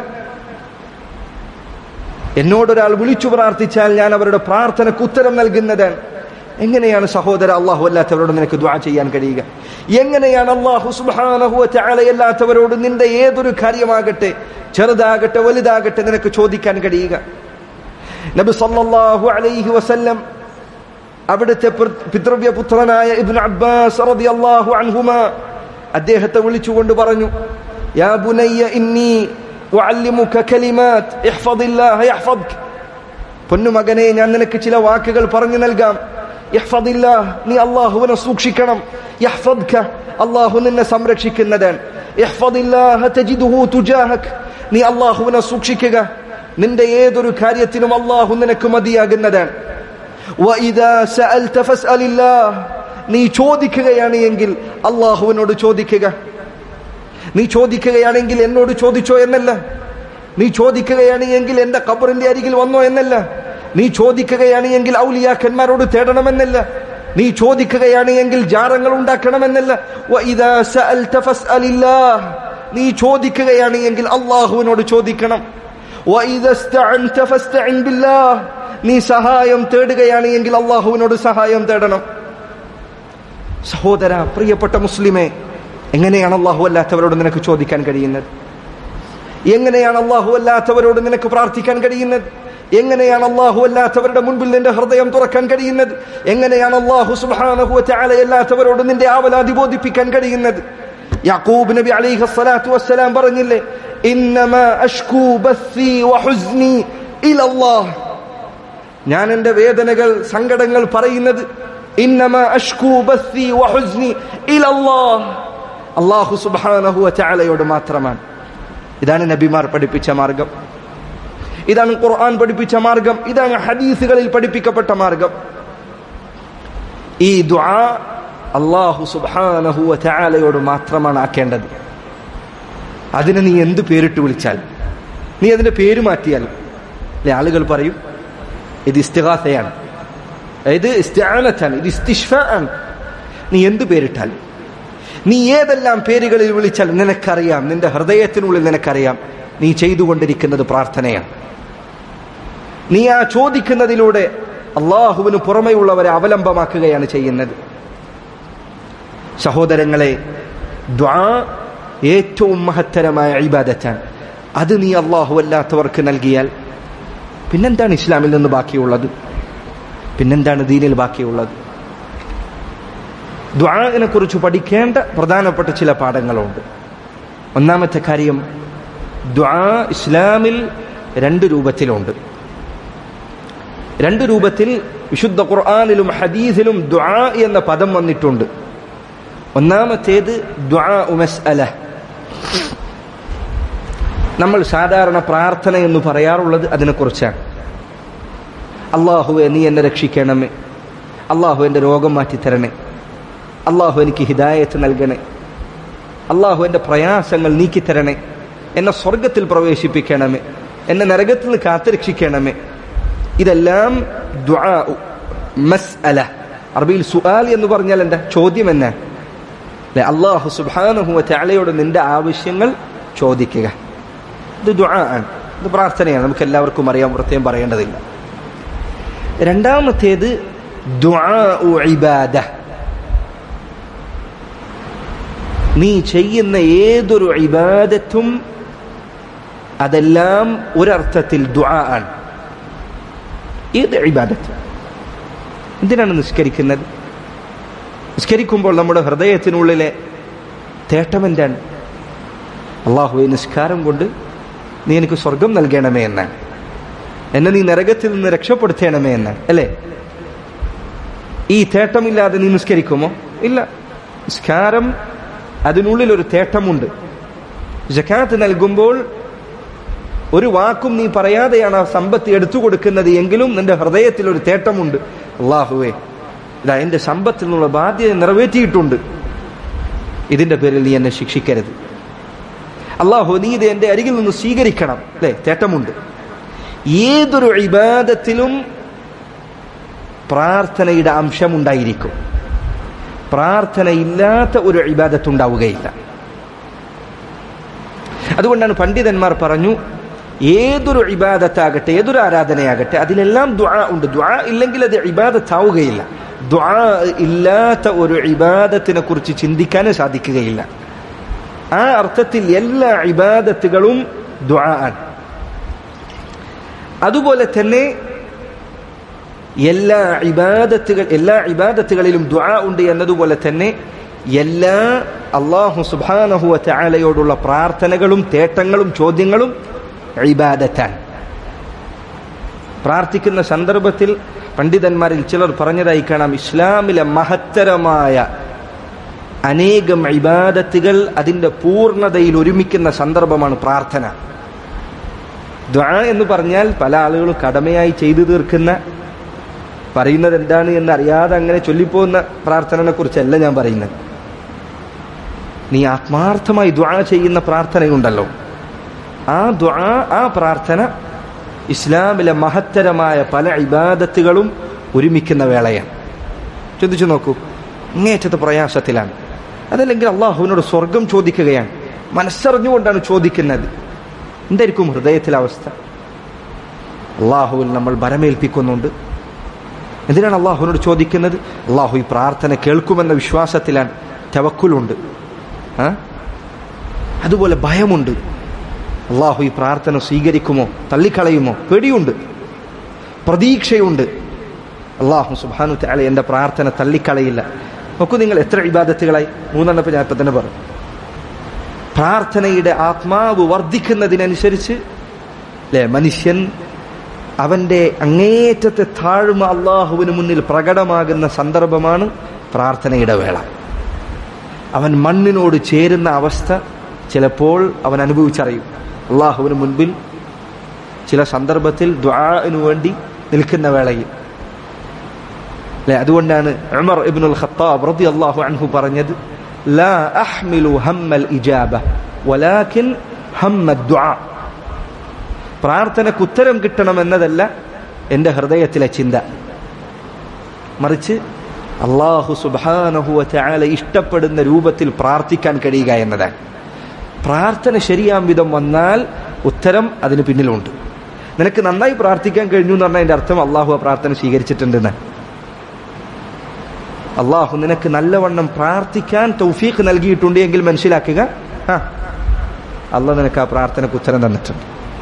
എന്നോടൊരാൾ വിളിച്ചു പ്രാർത്ഥിച്ചാൽ ഞാൻ അവരുടെ പ്രാർത്ഥനയ്ക്ക് ഉത്തരം നൽകുന്നതാണ് എങ്ങനെയാണ് സഹോദര അള്ളാഹു അല്ലാത്തവരോട് നിനക്ക് ദ്വാ ചെയ്യാൻ കഴിയുക എങ്ങനെയാണ് അള്ളാഹു സുബാനഹു അല്ലാത്തവരോട് നിന്റെ ഏതൊരു കാര്യമാകട്ടെ ചെറുതാകട്ടെ വലുതാകട്ടെ നിനക്ക് ചോദിക്കാൻ കഴിയുക നബി സല്ലല്ലാഹു അലൈഹി വസല്ലം അവിടുത്തെ പിതൃവ്യ പുത്രനായ ഇബ്നു അബ്ബാസ് റളിയല്ലാഹു അൻഹുമ അദ്ദേഹത്തെ വിളിച്ചുകൊണ്ട് പറഞ്ഞു യാ ബുനയ്യ ഇന്നി ഉഅല്ലിമുക കലിമാത് ഇഹ്ഫദില്ലാഹ യഹ്ഫദ്ക പൊന്നുമകനെ ഞാൻ നിനക്ക് ചില വാക്കുകൾ പറഞ്ഞു നൽകാം ഇഹ്ഫദില്ലാഹ് നീ അള്ളാഹുവിനെ സൂക്ഷിക്കണം യഹ്ഫദ്ക അള്ളാഹു നിന്നെ സംരക്ഷിക്കുന്നതാണ് ഇഹ്ഫദില്ലാഹ തജിദുഹു തുജാഹക് നീ അള്ളാഹുവിനെ സൂക്ഷിക്കുക നിന്റെ ഏതൊരു കാര്യത്തിനും അള്ളാഹു നിനക്ക് മതിയാകുന്നതാണ് വഇദാ സഅൽത ഫസ്അലില്ലാഹ് നീ ചോദിക്കുകയാണ് എങ്കിൽ അള്ളാഹുവിനോട് ചോദിക്കുക നീ ചോദിക്കുകയാണെങ്കിൽ എന്നോട് ചോദിച്ചോ എന്നല്ല നീ ചോദിക്കുകയാണ് എങ്കിൽ എന്റെ ഖബറിന്റെ അരികിൽ വന്നോ എന്നല്ല നീ ചോദിക്കുകയാണ് എങ്കിൽ ഔലിയാക്കന്മാരോട് തേടണമെന്നല്ല നീ ചോദിക്കുകയാണ് എങ്കിൽ ജാറങ്ങൾ ഉണ്ടാക്കണമെന്നല്ല വഇദാ സഅൽത ഫസ്അലില്ലാഹ് നീ ചോദിക്കുകയാണ് എങ്കിൽ അള്ളാഹുവിനോട് ചോദിക്കണം വഇദാ ഇസ്തഅൻത ഫസ്തഇൻ ബില്ലാഹ് നീ സഹായം തേടുകയാണ് എങ്കിൽ അള്ളാഹുവിനോട് സഹായം തേടണം സഹോദര പ്രിയപ്പെട്ട മുസ്ലിമെ എങ്ങനെയാണ് അള്ളാഹു അല്ലാത്തവരോട് നിനക്ക് ചോദിക്കാൻ കഴിയുന്നത് എങ്ങനെയാണ് അള്ളാഹു അല്ലാത്തവരോട് നിനക്ക് പ്രാർത്ഥിക്കാൻ കഴിയുന്നത് എങ്ങനെയാണ് അള്ളാഹു അല്ലാത്തവരുടെ മുൻപിൽ നിന്റെ ഹൃദയം തുറക്കാൻ കഴിയുന്നത് എങ്ങനെയാണ് അള്ളാഹു സുബാനഹു അല്ലാത്തവരോട് നിന്റെ ആവലാതി ബോധിപ്പിക്കാൻ കഴിയുന്നത് യാക്കൂബ് നബി അലൈഹി സ്വലാത്തു വസ്സലാം പറഞ്ഞില്ലേ ഇന്നമാ അഷ്കൂ ബസ്സി വഹുസ്നി ഇലല്ലാഹ് ഞാൻ എന്റെ വേദനകൾ സങ്കടങ്ങൾ പറയുന്നത് ഇന്നമാ അഷ്കൂ ബസ്സി വഹുസ്നി ഇലല്ലാഹ് അള്ളാഹു സുബ്ഹാനഹു വതആലയോട് മാത്രമാണ് ഇതാണ് നബിമാർ പഠിപ്പിച്ച മാർഗം ഇതാണ് ഖുർആൻ പഠിപ്പിച്ച മാർഗം ഇതാണ് ഹദീസുകളിൽ പഠിപ്പിക്കപ്പെട്ട മാർഗം ഈ ദുആ അള്ളാഹു സുബ്ഹാനഹു വതആലയോട് മാത്രമാണ് ആക്കേണ്ടത് അതിനെ നീ എന്ത് പേരിട്ട് വിളിച്ചാൽ നീ അതിന്റെ പേര് മാറ്റിയാൽ അല്ലെ ആളുകൾ പറയും ഇത് ഇസ്തിഹാസയാണ് ഇത് ഇസ്തിആനത്താണ് ഇത് ഇസ്തിഷ്ഫാണ് നീ എന്ത് പേരിട്ടാൽ നീ ഏതെല്ലാം പേരുകളിൽ വിളിച്ചാൽ നിനക്കറിയാം നിന്റെ ഹൃദയത്തിനുള്ളിൽ നിനക്കറിയാം നീ ചെയ്തുകൊണ്ടിരിക്കുന്നത് പ്രാർത്ഥനയാണ് നീ ആ ചോദിക്കുന്നതിലൂടെ അള്ളാഹുവിന് പുറമെയുള്ളവരെ അവലംബമാക്കുകയാണ് ചെയ്യുന്നത് സഹോദരങ്ങളെ ദ്വാ ഏറ്റവും മഹത്തരമായ ഇബാദത്താണ് അത് നീ അള്ളാഹു അല്ലാത്തവർക്ക് നൽകിയാൽ പിന്നെന്താണ് ഇസ്ലാമിൽ നിന്ന് ബാക്കിയുള്ളത് പിന്നെന്താണ് ദീനിൽ ബാക്കിയുള്ളത് ദ്വാനെ കുറിച്ച് പഠിക്കേണ്ട പ്രധാനപ്പെട്ട ചില പാഠങ്ങളുണ്ട് ഒന്നാമത്തെ കാര്യം ദ്വാ ഇസ്ലാമിൽ രണ്ട് രൂപത്തിലുണ്ട് രണ്ട് രൂപത്തിൽ വിശുദ്ധ ഖുർആാനിലും ഹദീസിലും ദ്വാ എന്ന പദം വന്നിട്ടുണ്ട് ഒന്നാമത്തേത് ദ്വാ ഉമസ്അല നമ്മൾ സാധാരണ പ്രാർത്ഥന എന്ന് പറയാറുള്ളത് അതിനെക്കുറിച്ചാണ് അള്ളാഹുവെ നീ എന്നെ രക്ഷിക്കണമേ അള്ളാഹു എൻ്റെ രോഗം മാറ്റിത്തരണേ അള്ളാഹു എനിക്ക് ഹിദായത്ത് നൽകണേ അള്ളാഹു എൻ്റെ പ്രയാസങ്ങൾ നീക്കിത്തരണേ എന്നെ സ്വർഗത്തിൽ പ്രവേശിപ്പിക്കണമേ എന്നെ നരകത്തിൽ നിന്ന് കാത്തുരക്ഷിക്കണമേ ഇതെല്ലാം മസ് അല അറബിയിൽ സുആൽ എന്ന് പറഞ്ഞാൽ എന്താ ചോദ്യം എന്നാ അല്ലെ അള്ളാഹു സുബാനുഹുവ ചാലയോട് നിന്റെ ആവശ്യങ്ങൾ ചോദിക്കുക ഇത് ദുആ ആണ് ഇത് പ്രാർത്ഥനയാണ് നമുക്ക് എല്ലാവർക്കും അറിയാം പ്രത്യേകം പറയേണ്ടതില്ല രണ്ടാമത്തേത് ദുആ ഇബാദ നീ ചെയ്യുന്ന ഏതൊരു ഇബാദത്തും അതെല്ലാം ഒരർത്ഥത്തിൽ ദുആ ആണ് ഏത് ഇബാദത്ത് എന്തിനാണ് നിസ്കരിക്കുന്നത് നിസ്കരിക്കുമ്പോൾ നമ്മുടെ ഹൃദയത്തിനുള്ളിലെ തേട്ടം എന്താണ് അള്ളാഹുവെ നിസ്കാരം കൊണ്ട് നീ എനിക്ക് സ്വർഗം നൽകണമേ എന്നാണ് എന്നെ നീ നരകത്തിൽ നിന്ന് രക്ഷപ്പെടുത്തണമേ എന്നാണ് അല്ലേ ഈ തേട്ടമില്ലാതെ നീ നിസ്കരിക്കുമോ ഇല്ല നിസ്കാരം അതിനുള്ളിൽ ഒരു തേട്ടമുണ്ട് ജക്കാത്ത് നൽകുമ്പോൾ ഒരു വാക്കും നീ പറയാതെയാണ് ആ സമ്പത്ത് എടുത്തു കൊടുക്കുന്നത് എങ്കിലും നിന്റെ ഹൃദയത്തിൽ ഒരു തേട്ടമുണ്ട് അള്ളാഹുവേ ഇതാ എന്റെ സമ്പത്തിൽ നിന്നുള്ള ബാധ്യത നിറവേറ്റിയിട്ടുണ്ട് ഇതിന്റെ പേരിൽ നീ എന്നെ ശിക്ഷിക്കരുത് അള്ളാഹു നീ ഇത് എന്റെ അരികിൽ നിന്ന് സ്വീകരിക്കണം അല്ലെ തേട്ടമുണ്ട് ഏതൊരു ഇബാദത്തിലും പ്രാർത്ഥനയുടെ അംശമുണ്ടായിരിക്കും പ്രാർത്ഥനയില്ലാത്ത ഒരു ഇബാദത്ത് ഉണ്ടാവുകയില്ല അതുകൊണ്ടാണ് പണ്ഡിതന്മാർ പറഞ്ഞു ഏതൊരു ഇബാദത്താകട്ടെ ഏതൊരു ആരാധനയാകട്ടെ അതിലെല്ലാം ദ്വാ ഉണ്ട് ദ്വാ ഇല്ലെങ്കിൽ അത് ഇബാദത്താവുകയില്ല ദുആ ഇല്ലാത്ത ഒരു ഇബാദത്തിനെ കുറിച്ച് ചിന്തിക്കാൻ സാധിക്കുകയില്ല ആ അർത്ഥത്തിൽ എല്ലാ ഇബാദത്തുകളും ദുആ ആണ് അതുപോലെ തന്നെ എല്ലാ ഇബാദത്തുകൾ എല്ലാ ഇബാദത്തുകളിലും ദുആ ഉണ്ട് എന്നതുപോലെ തന്നെ എല്ലാ അള്ളാഹു സുബാനഹുവ ചാലയോടുള്ള പ്രാർത്ഥനകളും തേട്ടങ്ങളും ചോദ്യങ്ങളും ഇബാദത്താണ് പ്രാർത്ഥിക്കുന്ന സന്ദർഭത്തിൽ പണ്ഡിതന്മാരിൽ ചിലർ പറഞ്ഞതായി കാണാം ഇസ്ലാമിലെ മഹത്തരമായ അനേകം ഇബാദത്തുകൾ അതിൻ്റെ പൂർണ്ണതയിൽ ഒരുമിക്കുന്ന സന്ദർഭമാണ് പ്രാർത്ഥന ദ്വാ എന്ന് പറഞ്ഞാൽ പല ആളുകളും കടമയായി ചെയ്തു തീർക്കുന്ന പറയുന്നത് എന്താണ് എന്ന് അറിയാതെ അങ്ങനെ ചൊല്ലിപ്പോകുന്ന പ്രാർത്ഥനയെ കുറിച്ചല്ല ഞാൻ പറയുന്നത് നീ ആത്മാർത്ഥമായി ദ്വാ ചെയ്യുന്ന പ്രാർത്ഥനയുണ്ടല്ലോ ആ ദ്വാ ആ പ്രാർത്ഥന ഇസ്ലാമിലെ മഹത്തരമായ പല ഇബാദത്തുകളും ഒരുമിക്കുന്ന വേളയാണ് ചിന്തിച്ചു നോക്കൂ അങ്ങേയറ്റത്തെ പ്രയാസത്തിലാണ് അതല്ലെങ്കിൽ അള്ളാഹുവിനോട് സ്വർഗം ചോദിക്കുകയാണ് മനസ്സറിഞ്ഞുകൊണ്ടാണ് ചോദിക്കുന്നത് എന്തായിരിക്കും ഹൃദയത്തിലെ അവസ്ഥ അള്ളാഹുവിൽ നമ്മൾ ബരമേൽപ്പിക്കുന്നുണ്ട് എന്തിനാണ് അള്ളാഹുവിനോട് ചോദിക്കുന്നത് അള്ളാഹു ഈ പ്രാർത്ഥന കേൾക്കുമെന്ന വിശ്വാസത്തിലാണ് തവക്കുലുണ്ട് ആ അതുപോലെ ഭയമുണ്ട് അള്ളാഹു ഈ പ്രാർത്ഥന സ്വീകരിക്കുമോ തള്ളിക്കളയുമോ പേടിയുണ്ട് പ്രതീക്ഷയുണ്ട് അള്ളാഹു സുബാനു താല എൻ്റെ പ്രാർത്ഥന തള്ളിക്കളയില്ല നോക്കൂ നിങ്ങൾ എത്ര ഇബാദത്തുകളായി മൂന്നെണ്ണപ്പം ഞാൻ ഇപ്പം തന്നെ പറഞ്ഞു പ്രാർത്ഥനയുടെ ആത്മാവ് വർദ്ധിക്കുന്നതിനനുസരിച്ച് അല്ലേ മനുഷ്യൻ അവൻ്റെ അങ്ങേറ്റത്തെ താഴ്മ അള്ളാഹുവിന് മുന്നിൽ പ്രകടമാകുന്ന സന്ദർഭമാണ് പ്രാർത്ഥനയുടെ വേള അവൻ മണ്ണിനോട് ചേരുന്ന അവസ്ഥ ചിലപ്പോൾ അവൻ അനുഭവിച്ചറിയും അള്ളാഹുവിന് മുൻപിൽ ചില സന്ദർഭത്തിൽ ദ്വാനു വേണ്ടി നിൽക്കുന്ന വേളയിൽ അല്ലെ അതുകൊണ്ടാണ് ഉമർ ഇബ്നുൽ ഖത്താബ് റതി അള്ളാഹു അൻഹു പറഞ്ഞത് ലാ അഹ്മിലു ഹമ്മൽ ഇജാബ വലാകിൻ ഹമ്മ ദുആ പ്രാർത്ഥനയ്ക്ക് ഉത്തരം കിട്ടണമെന്നതല്ല എൻ്റെ ഹൃദയത്തിലെ ചിന്ത മറിച്ച് അള്ളാഹു സുബാനഹുവ ചാല ഇഷ്ടപ്പെടുന്ന രൂപത്തിൽ പ്രാർത്ഥിക്കാൻ കഴിയുക എന്നതാണ് പ്രാർത്ഥന ശരിയാം വിധം വന്നാൽ ഉത്തരം അതിന് പിന്നിലുണ്ട് നിനക്ക് നന്നായി പ്രാർത്ഥിക്കാൻ കഴിഞ്ഞു എന്ന് പറഞ്ഞാൽ അതിൻ്റെ അർത്ഥം അള്ളാഹു ആ പ്രാർത്ഥന സ്വീകരിച്ചിട്ടുണ്ടെന്ന് അള്ളാഹു നിനക്ക് നല്ലവണ്ണം പ്രാർത്ഥിക്കാൻ തൗഫീഖ് നൽകിയിട്ടുണ്ട് എങ്കിൽ മനസ്സിലാക്കുക ആ അള്ളാഹ് നിനക്ക് ആ പ്രാർത്ഥനയ്ക്ക് ഉത്തരം തന്നിട്ടുണ്ട്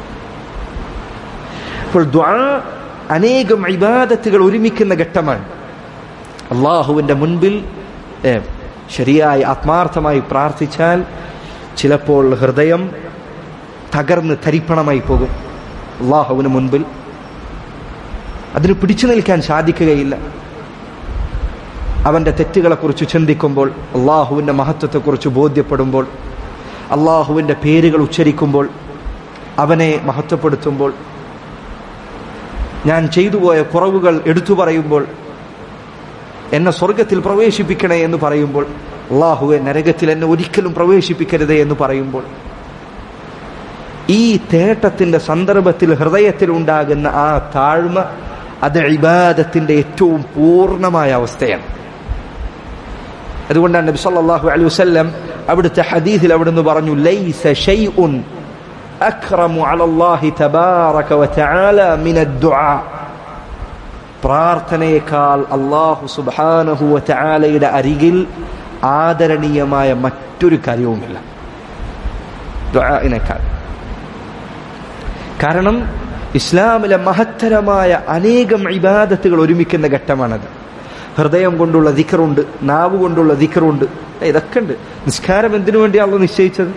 അപ്പോൾ ദ്വാ അനേകം ഇബാദത്തുകൾ ഒരുമിക്കുന്ന ഘട്ടമാണ് അള്ളാഹുവിൻ്റെ മുൻപിൽ ശരിയായി ആത്മാർത്ഥമായി പ്രാർത്ഥിച്ചാൽ ചിലപ്പോൾ ഹൃദയം തകർന്ന് തരിപ്പണമായി പോകും അള്ളാഹുവിന് മുൻപിൽ അതിന് പിടിച്ചു നിൽക്കാൻ സാധിക്കുകയില്ല അവൻ്റെ തെറ്റുകളെക്കുറിച്ച് ചിന്തിക്കുമ്പോൾ അള്ളാഹുവിൻ്റെ മഹത്വത്തെക്കുറിച്ച് ബോധ്യപ്പെടുമ്പോൾ അള്ളാഹുവിൻ്റെ പേരുകൾ ഉച്ചരിക്കുമ്പോൾ അവനെ മഹത്വപ്പെടുത്തുമ്പോൾ ഞാൻ ചെയ്തു പോയ കുറവുകൾ എടുത്തു പറയുമ്പോൾ എന്നെ സ്വർഗത്തിൽ പ്രവേശിപ്പിക്കണേ എന്ന് പറയുമ്പോൾ അള്ളാഹുവെ നരകത്തിൽ എന്നെ ഒരിക്കലും പ്രവേശിപ്പിക്കരുതേ എന്ന് പറയുമ്പോൾ ഈ തേട്ടത്തിന്റെ സന്ദർഭത്തിൽ ഹൃദയത്തിൽ ഉണ്ടാകുന്ന ആ താഴ്മ അത് ഇബാദത്തിന്റെ ഏറ്റവും പൂർണ്ണമായ അവസ്ഥയാണ് അതുകൊണ്ടാണ് നബി സല്ലല്ലാഹു അലൈഹി വസല്ലം അവിടുത്തെ ഹദീസിൽ അവിടുന്ന് പറഞ്ഞു ലൈസ ഷൈഉൻ അക്റമു അലല്ലാഹി തബാറക വതആല മിന ദുആ പ്രാർത്ഥനയേക്കാൾ അള്ളാഹു സുബ്ഹാനഹു വതആലയുടെ അരികിൽ ആദരണീയമായ മറ്റൊരു കാര്യവുമില്ല ദുആഇനേക്കാൾ കാരണം ഇസ്ലാമിലെ മഹത്തരമായ അനേകം ഇബാദത്തുകൾ ഒരുമിക്കുന്ന ഘട്ടമാണത് ഹൃദയം കൊണ്ടുള്ള ദിക്കറുണ്ട് നാവ് കൊണ്ടുള്ള ദിക്കറുണ്ട് ഇതൊക്കെ ഉണ്ട് നിസ്കാരം എന്തിനു വേണ്ടിയാണല്ലോ നിശ്ചയിച്ചത്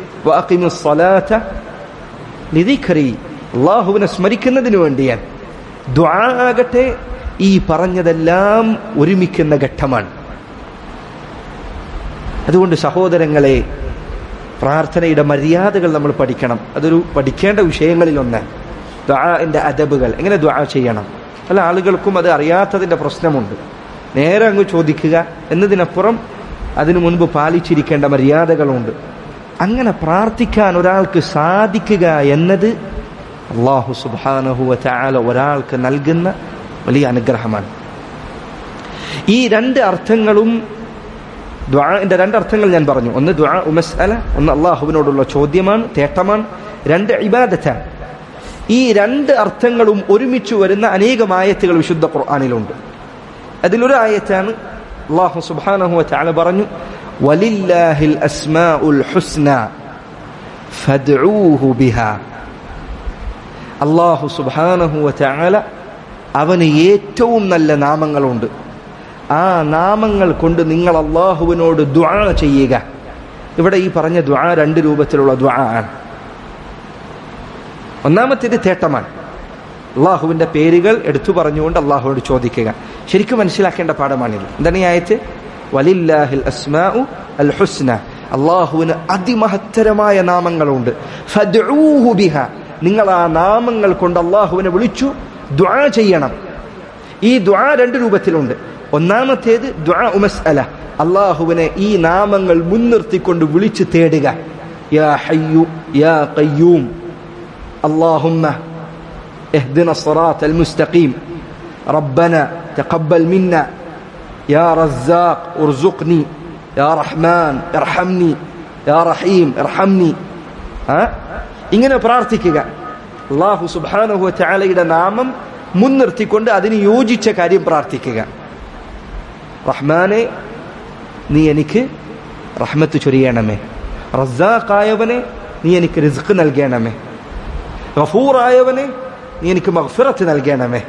അള്ളാഹുവിനെ സ്മരിക്കുന്നതിന് വേണ്ടിയാണ് ദ്വാ ആകട്ടെ ഈ പറഞ്ഞതെല്ലാം ഒരുമിക്കുന്ന ഘട്ടമാണ് അതുകൊണ്ട് സഹോദരങ്ങളെ പ്രാർത്ഥനയുടെ മര്യാദകൾ നമ്മൾ പഠിക്കണം അതൊരു പഠിക്കേണ്ട വിഷയങ്ങളിൽ ഒന്നാണ് ദ്വാന്റെ അദബുകൾ എങ്ങനെ ദ്വാ ചെയ്യണം പല ആളുകൾക്കും അത് അറിയാത്തതിന്റെ പ്രശ്നമുണ്ട് നേരെ അങ്ങ് ചോദിക്കുക എന്നതിനപ്പുറം അതിനു മുൻപ് പാലിച്ചിരിക്കേണ്ട മര്യാദകളുണ്ട് അങ്ങനെ പ്രാർത്ഥിക്കാൻ ഒരാൾക്ക് സാധിക്കുക എന്നത് അള്ളാഹു സുബാനഹുവ ചാല ഒരാൾക്ക് നൽകുന്ന വലിയ അനുഗ്രഹമാണ് ഈ രണ്ട് അർത്ഥങ്ങളും ദ്വാന്റെ രണ്ടർത്ഥങ്ങൾ ഞാൻ പറഞ്ഞു ഒന്ന് ദ്വാ ഉമസ്അല ഒന്ന് അള്ളാഹുവിനോടുള്ള ചോദ്യമാണ് തേട്ടമാണ് രണ്ട് ഇബാദത്താണ് ഈ രണ്ട് അർത്ഥങ്ങളും ഒരുമിച്ച് വരുന്ന അനേകം ആയത്തുകൾ വിശുദ്ധ ഖുർആാനിലുണ്ട് അതിലൊരു ആയത്താണ് അള്ളാഹു സുബ്ഹാനഹു വതആല പറഞ്ഞു വലില്ലാഹിൽ അസ്മാഉൽ ഹുസ്ന ഫദ്ഊഹു ബിഹാ അള്ളാഹു സുബ്ഹാനഹു വതആല അവന് ഏറ്റവും നല്ല നാമങ്ങളുണ്ട് ആ നാമങ്ങൾ കൊണ്ട് നിങ്ങൾ അള്ളാഹുവിനോട് ദുആ ചെയ്യുക ഇവിടെ ഈ പറഞ്ഞ ദുആ രണ്ട് രൂപത്തിലുള്ള ദുആ ആണ് ഒന്നാമത്തേത് തേട്ടമാണ് അള്ളാഹുവിന്റെ പേരുകൾ എടുത്തു പറഞ്ഞുകൊണ്ട് അള്ളാഹുവോട് ചോദിക്കുക ശരിക്കും മനസ്സിലാക്കേണ്ട പാഠമാണിത് എന്താണ് ഈ ആയത്ത് വലില്ലാഹിൽ അസ്മാഉ അൽ ഹുസ്ന അള്ളാഹുവിന് അതിമഹത്തരമായ നാമങ്ങളുണ്ട് ഫദ്ഊഹു ബിഹ നിങ്ങൾ ആ നാമങ്ങൾ കൊണ്ട് അള്ളാഹുവിനെ വിളിച്ചു ദുആ ചെയ്യണം ഈ ദുആ രണ്ട് രൂപത്തിലുണ്ട് ഒന്നാമത്തേത് ദുആ ഉമസ്അല അള്ളാഹുവിനെ ഈ നാമങ്ങൾ മുൻനിർത്തിക്കൊണ്ട് വിളിച്ചു തേടുക യാ ഹയ്യു യാ ഖയ്യൂം اللهم اهدنا الصراط المستقيم ربنا تقبل منا يا رزاق ارزقني يا رحمن ارحمني يا رحيم ارحمني ها ഇങ്ങനെ പ്രാർത്ഥിക്കുക അള്ളാഹു സുബാനഹു ചാലയുടെ നാമം മുൻനിർത്തിക്കൊണ്ട് അതിന് യോജിച്ച കാര്യം പ്രാർത്ഥിക്കുക റഹ്മാനെ നീ എനിക്ക് റഹ്മത്ത് ചൊരിയണമേ റസാഖായവനെ നീ എനിക്ക് റിസ്ക് നൽകണമേ ഗഫൂറായവനെ നീ എനിക്ക് മഗ്ഫിറത്ത് നൽകണമേ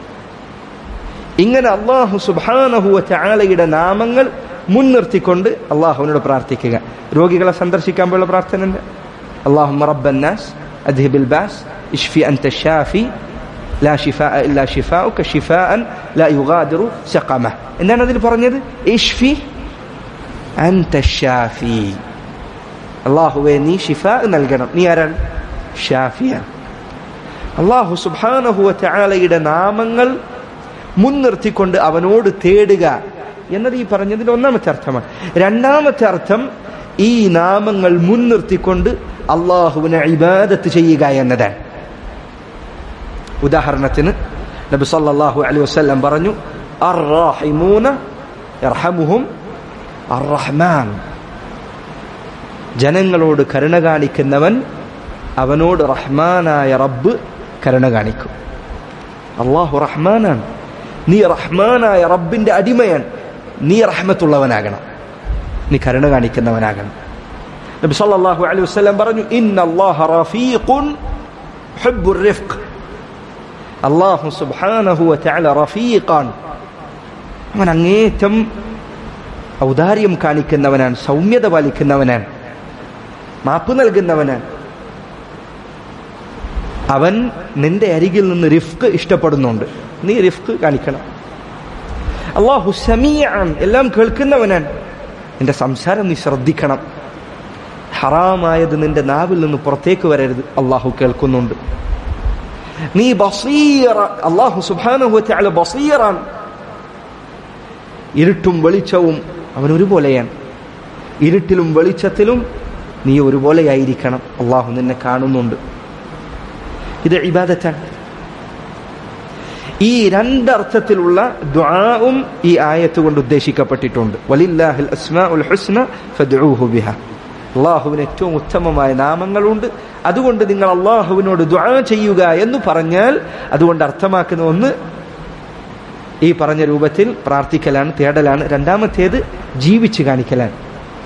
ഇങ്ങനെ അള്ളാഹു സുബാനഹുവ ചാലയുടെ നാമങ്ങൾ മുൻനിർത്തിക്കൊണ്ട് അള്ളാഹുവിനോട് പ്രാർത്ഥിക്കുക രോഗികളെ സന്ദർശിക്കാൻ പോലുള്ള പ്രാർത്ഥന ഉണ്ട് അള്ളാഹു റബ്ബന്നാസ് അദ്ഹിബിൽ ബാസ് ഇഷ്ഫി അൻത ഷാഫി ലാ ഷിഫാ ഇല്ലാ ഷിഫാഉക ഷിഫാഅൻ ലാ യുഗാദിറു സഖമ എന്താണ് അതിൽ പറഞ്ഞത് ഇഷ്ഫി അൻത ഷാഫി അള്ളാഹുവെ നീ ഷിഫാ നൽകണം നീ ആരാണ് ഷാഫിയാണ് അള്ളാഹു സുബാനഹുവ ചാലയുടെ നാമങ്ങൾ മുൻനിർത്തിക്കൊണ്ട് അവനോട് തേടുക എന്നത് ഈ പറഞ്ഞതിൽ ഒന്നാമത്തെ അർത്ഥമാണ് രണ്ടാമത്തെ അർത്ഥം ഈ നാമങ്ങൾ മുൻനിർത്തിക്കൊണ്ട് അള്ളാഹുവിനെ ഇബാദത്ത് ചെയ്യുക എന്നതാണ് ഉദാഹരണത്തിന് നബി സല്ലല്ലാഹു അലൈഹി വസല്ലം പറഞ്ഞു അർറാഹിമൂന യർഹമുഹും അർറഹ്മാൻ ജനങ്ങളോട് കരുണ കാണിക്കുന്നവൻ അവനോട് റഹ്മാനായ റബ്ബ് കരുണ കാണിക്കും അള്ളാഹു റഹ്മാനാണ് നീ റഹ്മാനായ റബ്ബിന്റെ അടിമയാണ് നീ റഹ്മത്തുള്ളവനാകണം നീ കരുണ കാണിക്കുന്നവനാകണം നബി സല്ലല്ലാഹു അലൈഹി വസല്ലം പറഞ്ഞു ഇന്ന അല്ലാഹ റഫീഖുൻ ഹുബ്ബുർ റിഫ്ഖ് അല്ലാഹു സുബ്ഹാനഹു വതആല റഫീഖാൻ അവൻ അങ്ങേറ്റം ഔദാര്യം കാണിക്കുന്നവനാണ് സൗമ്യത പാലിക്കുന്നവനാണ് മാപ്പ് നൽകുന്നവനാണ് അവൻ നിന്റെ അരികിൽ നിന്ന് റിഫ്ക് ഇഷ്ടപ്പെടുന്നുണ്ട് നീ റിഫ്ക് കാണിക്കണം അള്ളാഹു സമീയാണ് എല്ലാം കേൾക്കുന്നവനാണ് നിന്റെ സംസാരം നീ ശ്രദ്ധിക്കണം ഹറാമായത് നിന്റെ നാവിൽ നിന്ന് പുറത്തേക്ക് വരരുത് അള്ളാഹു കേൾക്കുന്നുണ്ട് നീ ബസീറ അള്ളാഹു സുബാനഹു അല ബസീറാണ് ഇരുട്ടും വെളിച്ചവും അവൻ ഒരുപോലെയാണ് ഇരുട്ടിലും വെളിച്ചത്തിലും നീ ഒരുപോലെയായിരിക്കണം അള്ളാഹു നിന്നെ കാണുന്നുണ്ട് ഇത് ഇബാദത്താണ് ഈ രണ്ടർത്ഥത്തിലുള്ള ദ്വാവും ഈ ആയത്ത് കൊണ്ട് ഉദ്ദേശിക്കപ്പെട്ടിട്ടുണ്ട് വലില്ലാഹിൽ അസ്മാഉൽ ഹുസ്ന ഫദ്ഊഹു ബിഹ അള്ളാഹുവിന് ഏറ്റവും ഉത്തമമായ നാമങ്ങളുണ്ട് അതുകൊണ്ട് നിങ്ങൾ അള്ളാഹുവിനോട് ദ്വാ ചെയ്യുക എന്ന് പറഞ്ഞാൽ അതുകൊണ്ട് അർത്ഥമാക്കുന്ന ഒന്ന് ഈ പറഞ്ഞ രൂപത്തിൽ പ്രാർത്ഥിക്കലാണ് തേടലാണ് രണ്ടാമത്തേത് ജീവിച്ച് കാണിക്കലാണ്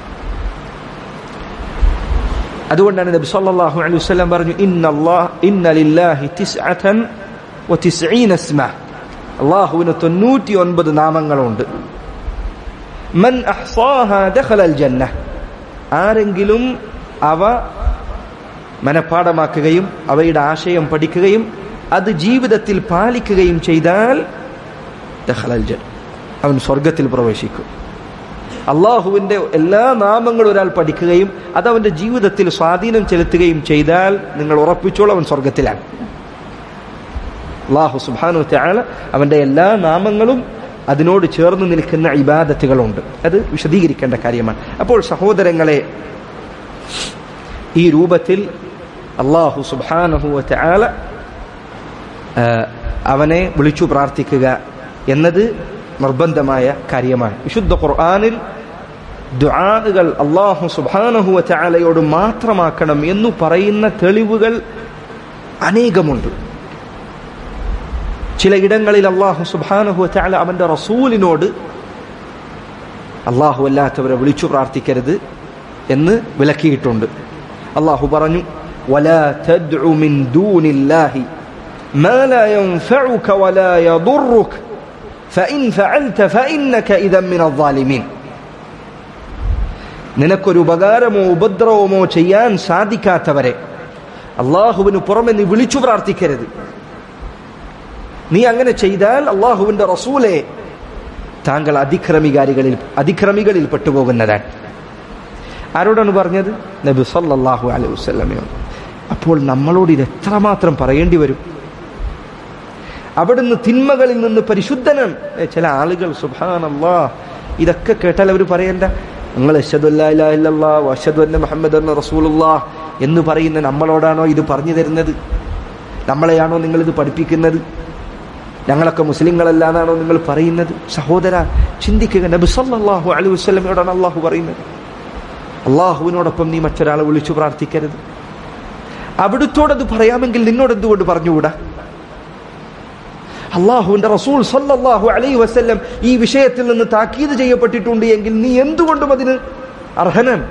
അതുകൊണ്ടാണ് നബി സല്ലല്ലാഹു അലൈഹി വസല്ലം പറഞ്ഞു ഇന്നല്ലാഹ് ഇന്ന ലില്ലാഹി തിസ്അതൻ വതിസ്ഈന ഇസ്മ അല്ലാഹുവിന് 99 നാമങ്ങളുണ്ട് മൻ അഹ്സാഹ ദഖല അൽ ജന്ന ആരെങ്കിലും അവ മനഃപ്പാടമാക്കുകയും അവയുടെ ആശയം പഠിക്കുകയും അത് ജീവിതത്തിൽ പാലിക്കുകയും ചെയ്താൽ ദഖല അൽ ജന്ന അവൻ സ്വർഗത്തിൽ പ്രവേശിക്കും അള്ളാഹുവിന്റെ എല്ലാ നാമങ്ങളും ഒരാൾ പഠിക്കുകയും അത് അവന്റെ ജീവിതത്തിൽ സ്വാധീനം ചെലുത്തുകയും ചെയ്താൽ നിങ്ങൾ ഉറപ്പിച്ചോളൂ അവൻ സ്വർഗത്തിലാണ് അള്ളാഹു സുബാനു ത്യാല അവന്റെ എല്ലാ നാമങ്ങളും അതിനോട് ചേർന്ന് നിൽക്കുന്ന ഇബാദത്തുകളുണ്ട് അത് വിശദീകരിക്കേണ്ട കാര്യമാണ് അപ്പോൾ സഹോദരങ്ങളെ ഈ രൂപത്തിൽ അള്ളാഹു സുബാനഹു ത്യാല അവനെ വിളിച്ചു പ്രാർത്ഥിക്കുക എന്നത് നിർബന്ധമായ കാര്യമാണ് വിശുദ്ധ ഖുർആാനിൽ ദുആകൾ അള്ളാഹു സുബാനഹുവ ചാലയോട് മാത്രമാക്കണം എന്ന് പറയുന്ന തെളിവുകൾ അനേകമുണ്ട് ചില ഇടങ്ങളിൽ അള്ളാഹു സുബാനഹു ചാല അവന്റെ റസൂലിനോട് അള്ളാഹു അല്ലാത്തവരെ വിളിച്ചു പ്രാർത്ഥിക്കരുത് എന്ന് വിലക്കിയിട്ടുണ്ട് അള്ളാഹു പറഞ്ഞു ولا تدع من دون الله ما لا ينفعك ولا يضرك فإن فعلت فإنك إذا من الظالمين നിനക്കൊരു ഉപകാരമോ ഉപദ്രവമോ ചെയ്യാൻ സാധിക്കാത്തവരെ അള്ളാഹുവിന് പുറമെ നീ വിളിച്ചു പ്രാർത്ഥിക്കരുത് നീ അങ്ങനെ ചെയ്താൽ അള്ളാഹുവിന്റെ റസൂലെ താങ്കൾ അതിക്രമികാരികളിൽ അതിക്രമികളിൽ പെട്ടുപോകുന്നതാണ് ആരോടാണ് പറഞ്ഞത് നബി സല്ലല്ലാഹു അലൈഹി വസല്ലമയോട് അപ്പോൾ നമ്മളോട് ഇത് എത്രമാത്രം പറയേണ്ടി വരും അവിടുന്ന് തിന്മകളിൽ നിന്ന് പരിശുദ്ധനാണ് ഏ, ചില ആളുകൾ സുബാനല്ലാ ഇതൊക്കെ കേട്ടാൽ അവർ പറയണ്ട നിങ്ങൾ അഷദ് മുഹമ്മദ് റസൂലുല്ലാ എന്ന് പറയുന്ന നമ്മളോടാണോ ഇത് പറഞ്ഞു തരുന്നത് നമ്മളെയാണോ നിങ്ങൾ ഇത് പഠിപ്പിക്കുന്നത് ഞങ്ങളൊക്കെ മുസ്ലിങ്ങളല്ല എന്നാണോ നിങ്ങൾ പറയുന്നത് സഹോദര ചിന്തിക്കുക നബി സല്ലല്ലാഹു അലൈഹി വസല്ലമയോടാണ് അള്ളാഹു പറയുന്നത് അള്ളാഹുവിനോടൊപ്പം നീ മറ്റൊരാളെ വിളിച്ചു പ്രാർത്ഥിക്കരുത് അവിടുത്തോടത് പറയാമെങ്കിൽ നിന്നോട് എന്തുകൊണ്ട് പറഞ്ഞുകൂടാ അള്ളാഹുവിന്റെ റസൂൽ സല്ലല്ലാഹു അലൈഹി വസല്ലം ഈ വിഷയത്തിൽ നിന്ന് താക്കീത് ചെയ്യപ്പെട്ടിട്ടുണ്ട് എങ്കിൽ നീ എന്തുകൊണ്ടും അതിന് അർഹനാണ്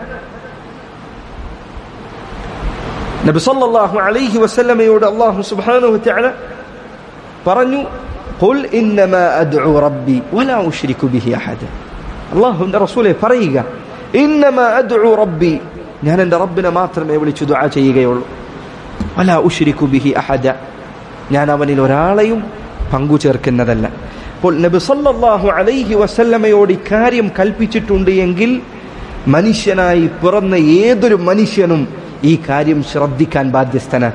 നബി സല്ലല്ലാഹു അലൈഹി വസല്ലമയോട് അള്ളാഹു സുബ്ഹാനഹു വതആല പറഞ്ഞു ഖുൽ ഇന്നമാ അദ്ഉ റബ്ബി വലാ ഉശ്രികു ബിഹി അഹദ അള്ളാഹുവിന്റെ റസൂലെ പറയുക ഇന്നമാ അദ്ഉ റബ്ബി ഞാൻ എൻ്റെ റബ്ബിനെ മാത്രമേ വിളിച്ചു ദുആ ചെയ്യുകയുള്ളൂ വലാ ഉശ്രികു ബിഹി അഹദ ഞാൻ അവനിൽ ഒരാളെയും പങ്കു ചേർക്കുന്നതല്ല അപ്പോൾ നബി സല്ലല്ലാഹു അലൈഹി വസല്ലമയോട് ഇക്കാര്യം കൽപ്പിച്ചിട്ടുണ്ട് എങ്കിൽ മനുഷ്യനായി പിറന്ന ഏതൊരു മനുഷ്യനും ഈ കാര്യം ശ്രദ്ധിക്കാൻ ബാധ്യസ്ഥനാണ്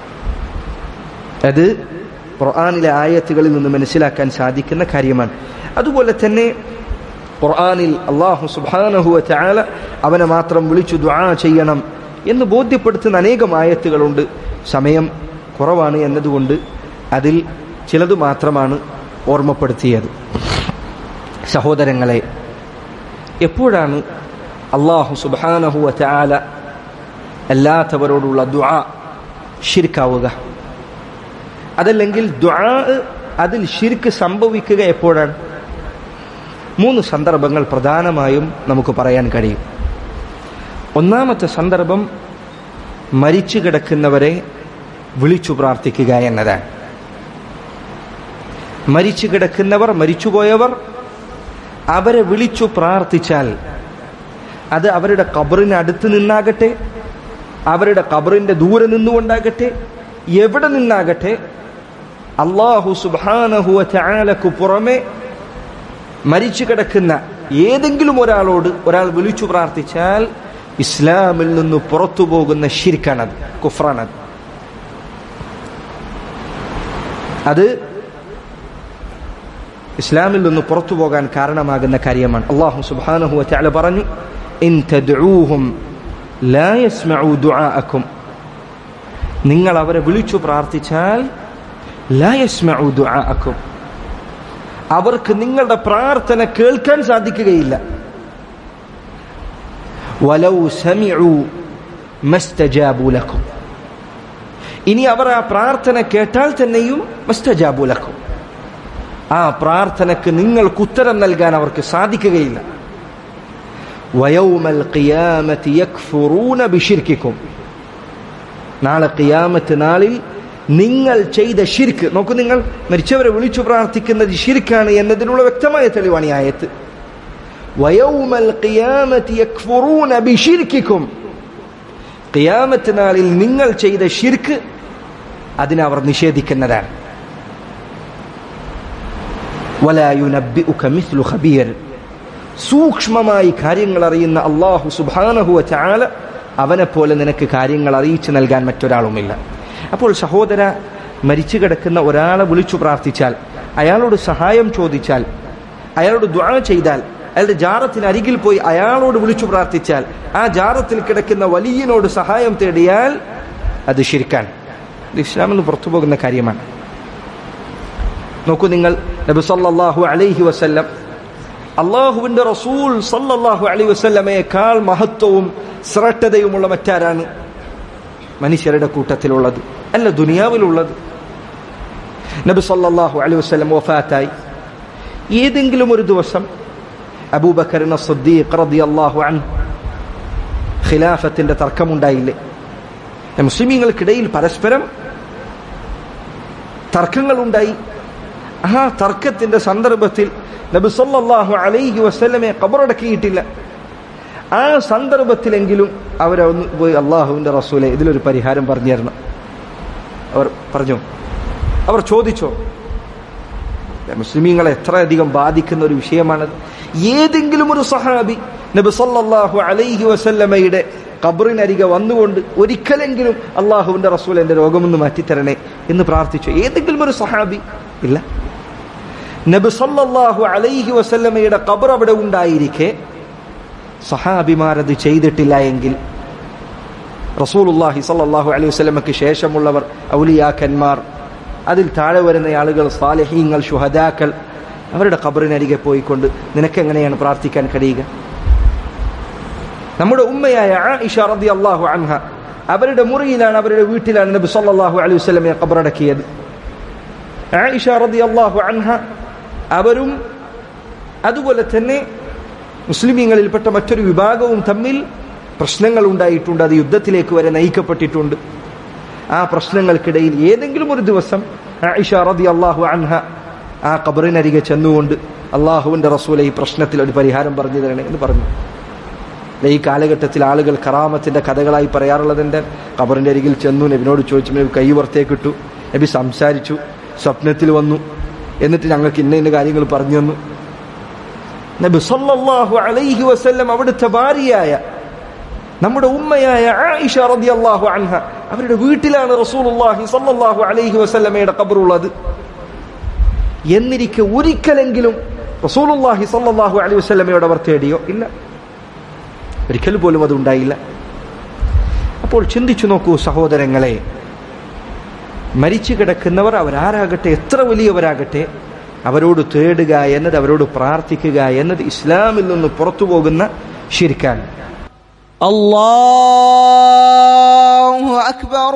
അത് ഖുർആാനിലെ ആയത്തുകളിൽ നിന്ന് മനസ്സിലാക്കാൻ സാധിക്കുന്ന കാര്യമാണ് അതുപോലെ തന്നെ ഖുർആാനിൽ അള്ളാഹു സുബാനഹുവ ചാല അവനെ മാത്രം വിളിച്ചു ദുആ ചെയ്യണം എന്ന് ബോധ്യപ്പെടുത്തുന്ന അനേകം ആയത്തുകളുണ്ട് സമയം കുറവാണ് എന്നതുകൊണ്ട് അതിൽ ചിലത് മാത്രമാണ് ഓർമ്മപ്പെടുത്തിയത് സഹോദരങ്ങളെ എപ്പോഴാണ് അള്ളാഹു സുബാനഹുവ ചാല അല്ലാത്തവരോടുള്ള ദുആ ഷിർക്കാവുക അതല്ലെങ്കിൽ ദുആ അതിൽ ഷിർക്ക് സംഭവിക്കുക എപ്പോഴാണ് മൂന്ന് സന്ദർഭങ്ങൾ പ്രധാനമായും നമുക്ക് പറയാൻ കഴിയും ഒന്നാമത്തെ സന്ദർഭം മരിച്ചു കിടക്കുന്നവരെ വിളിച്ചു പ്രാർത്ഥിക്കുക എന്നതാണ് മരിച്ചു കിടക്കുന്നവർ മരിച്ചുപോയവർ അവരെ വിളിച്ചു പ്രാർത്ഥിച്ചാൽ അത് അവരുടെ കബറിന് അടുത്ത് നിന്നാകട്ടെ അവരുടെ കബറിന്റെ ദൂരെ നിന്നുകൊണ്ടാകട്ടെ എവിടെ നിന്നാകട്ടെ അള്ളാഹു സുബാനഹുവ ചാലക്ക് പുറമെ മരിച്ചു കിടക്കുന്ന ഏതെങ്കിലും ഒരാളോട് ഒരാൾ വിളിച്ചു പ്രാർത്ഥിച്ചാൽ ഇസ്ലാമിൽ നിന്ന് പുറത്തു പോകുന്ന ഷിർക്കാണത് കുഫ്രാണത് അത് ഇസ്ലാമിൽ നിന്ന് പുറത്തു പോകാൻ കാരണമാകുന്ന കാര്യമാണ് അള്ളാഹു സുബാനഹു ചാല പറഞ്ഞു ഇൻ തദ്ഊഹും ലാ യസ്മഉ ദുആഅക്കും നിങ്ങൾ അവരെ വിളിച്ചു പ്രാർത്ഥിച്ചാൽ ലാ യസ്മഉ ദുആഅക്കും അവർക്ക് നിങ്ങളുടെ പ്രാർത്ഥന കേൾക്കാൻ സാധിക്കുകയില്ല വലൗ സമിഉ മസ്തജാബു ലക്കും ഇനി അവർ ആ പ്രാർത്ഥന കേട്ടാൽ തന്നെയും മസ്തജാബു ലക്കും ആ പ്രാർത്ഥനക്ക് നിങ്ങൾക്ക് ഉത്തരം നൽകാൻ അവർക്ക് സാധിക്കുകയില്ല വയൗമൽ ഖിയാമത്തി യക്ഫുറൂന ബിശിർക്കിക്കും നാളെ ഖിയാമത്ത് നാളിൽ നിങ്ങൾ ചെയ്ത ഷിർക്ക് നോക്കൂ നിങ്ങൾ മരിച്ചവരെ വിളിച്ചു പ്രാർത്ഥിക്കുന്നത് ഷിർക്കാണ് എന്നതിനുള്ള വ്യക്തമായ തെളിവാണ് ഈ ആയത്ത് വയൗമൽ ഖിയാമത്തി യക്ഫുറൂന ബിശിർക്കിക്കും ഖിയാമത്ത് നാളിൽ നിങ്ങൾ ചെയ്ത ഷിർക്ക് അതിനവർ നിഷേധിക്കുന്നതാണ് ولا ينبئك مثل خبير സൂക്ഷ്മമായി കാര്യങ്ങൾ അറിയുന്ന അള്ളാഹു സുബാനഹുവ ചാല അവനെ പോലെ നിനക്ക് കാര്യങ്ങൾ അറിയിച്ചു നൽകാൻ മറ്റൊരാളുമില്ല അപ്പോൾ സഹോദര മരിച്ചു കിടക്കുന്ന ഒരാളെ വിളിച്ചു പ്രാർത്ഥിച്ചാൽ അയാളോട് സഹായം ചോദിച്ചാൽ അയാളോട് ദ്വാ ചെയ്താൽ അയാളുടെ ജാറത്തിന് അരികിൽ പോയി അയാളോട് വിളിച്ചു പ്രാർത്ഥിച്ചാൽ ആ ജാറത്തിൽ കിടക്കുന്ന വലിയനോട് സഹായം തേടിയാൽ അത് ശരിക്കാൻ ഇത് ഇസ്ലാമിൽ നിന്ന് പുറത്തു പോകുന്ന കാര്യമാണ് നോക്കൂ നിങ്ങൾ നബി സല്ലല്ലാഹു അലൈഹി വസല്ലം അള്ളാഹുവിന്റെ റസൂൽ സല്ലല്ലാഹു അലൈഹി വസല്ലമയേക്കാൾ മഹത്വവും ശ്രേഷ്ഠതയുമുള്ള മറ്റാരാണ് മനുഷ്യരുടെ കൂട്ടത്തിലുള്ളത് അല്ല ദുനിയാവിലുള്ളത് നബി സല്ലല്ലാഹു അലൈഹി വസല്ലം വഫാത്തായി ഏതെങ്കിലും ഒരു ദിവസം അബൂബക്കറിന് സദ്ദീഖ് റളിയല്ലാഹു അൻഹു ഖിലാഫത്തിന്റെ തർക്കമുണ്ടായില്ലേ മുസ്ലിമീങ്ങൾക്കിടയിൽ പരസ്പരം തർക്കങ്ങളുണ്ടായി ആ തർക്കത്തിന്റെ സന്ദർഭത്തിൽ നബി സല്ലല്ലാഹു അലൈഹി വസല്ലമെ ഖബറടക്കിയിട്ടില്ല ആ സന്ദർഭത്തിലെങ്കിലും അവരൊന്ന് പോയി അള്ളാഹുവിന്റെ റസൂലെ ഇതിലൊരു പരിഹാരം പറഞ്ഞു തരണം അവർ പറഞ്ഞു അവർ ചോദിച്ചോ മുസ്ലിമീങ്ങളെ എത്രയധികം ബാധിക്കുന്ന ഒരു വിഷയമാണത് ഏതെങ്കിലും ഒരു സഹാബി നബി സല്ലല്ലാഹു അലൈഹി വസല്ലമയുടെ ഖബറിനരികെ വന്നുകൊണ്ട് ഒരിക്കലെങ്കിലും അള്ളാഹുവിന്റെ റസൂൽ എന്റെ രോഗമൊന്ന് മാറ്റിത്തരണേ എന്ന് പ്രാർത്ഥിച്ചു ഏതെങ്കിലും ഒരു സഹാബി ഇല്ല നബി സല്ലല്ലാഹു അലൈഹി വസല്ലമയുടെ ഖബർ അവിടെ ഉണ്ടായിരിക്കെ സഹാബിമാരത് ചെയ്തിട്ടില്ല എങ്കിൽ റസൂലുല്ലാഹി സല്ലല്ലാഹു അലൈഹി വസല്ലമയ്ക്ക് ശേഷമുള്ളവർ ഔലിയാക്കന്മാർ അതിൽ താഴെ വരുന്ന ആളുകൾ സാലിഹീങ്ങൾ ഷുഹദാക്കൾ അവരുടെ ഖബറിനരികെ പോയിക്കൊണ്ട് നിനക്കെങ്ങനെയാണ് പ്രാർത്ഥിക്കാൻ കഴിയുക നമ്മുടെ ഉമ്മയായ ആയിഷ റളിയല്ലാഹു അൻഹ അവരുടെ മുറിയിലാണ് അവരുടെ വീട്ടിലാണ് നബി സല്ലല്ലാഹു അലൈഹി വസല്ലമയെ ഖബറടക്കിയത് ആയിഷ റളിയല്ലാഹു അൻഹ അവരും അതുപോലെ തന്നെ മുസ്ലിമീങ്ങളിൽപ്പെട്ട മറ്റൊരു വിഭാഗവും തമ്മിൽ പ്രശ്നങ്ങൾ ഉണ്ടായിട്ടുണ്ട് അത് യുദ്ധത്തിലേക്ക് വരെ നയിക്കപ്പെട്ടിട്ടുണ്ട് ആ പ്രശ്നങ്ങൾക്കിടയിൽ ഏതെങ്കിലും ഒരു ദിവസം ആയിഷ റതി അള്ളാഹു അൻഹ ആ ഖബറിനരികെ ചെന്നുകൊണ്ട് അള്ളാഹുവിന്റെ റസൂലെ ഈ പ്രശ്നത്തിൽ ഒരു പരിഹാരം പറഞ്ഞു തരണേ എന്ന് പറഞ്ഞു ഈ കാലഘട്ടത്തിൽ ആളുകൾ കറാമത്തിന്റെ കഥകളായി പറയാറുള്ളത് എൻ്റെ ഖബറിന്റെ അരികിൽ ചെന്നു നബിനോട് ചോദിച്ചു നബി കൈ പുറത്തേക്കിട്ടു നബി സംസാരിച്ചു സ്വപ്നത്തിൽ വന്നു എന്നിട്ട് ഞങ്ങൾക്ക് ഇന്ന ഇന്ന കാര്യങ്ങൾ പറഞ്ഞു തന്നു നബി സല്ലല്ലാഹു അലൈഹി വസല്ലം അവിടുത്തെ ഭാര്യയായ നമ്മുടെ ഉമ്മയായ ആയിഷ റളിയല്ലാഹു അൻഹ അവരുടെ വീട്ടിലാണ് റസൂലുള്ളാഹി സല്ലല്ലാഹു അലൈഹി വസല്ലമയുടെ ഖബറുള്ളത് എന്നിരിക്കെ ഒരിക്കലെങ്കിലും റസൂലുള്ളാഹി സല്ലല്ലാഹു അലൈഹി വസല്ലമയോട് അവർ തേടിയോ ഇല്ല ഒരിക്കൽ പോലും അത് ഉണ്ടായില്ല അപ്പോൾ ചിന്തിച്ചു നോക്കൂ സഹോദരങ്ങളെ മരിച്ചു കിടക്കുന്നവർ അവരാരാകട്ടെ എത്ര വലിയവരാകട്ടെ അവരോട് തേടുക എന്നത് അവരോട് പ്രാർത്ഥിക്കുക എന്നത് ഇസ്ലാമിൽ നിന്ന് പുറത്തു പോകുന്ന ശിരിക്കാൻ الله أكبر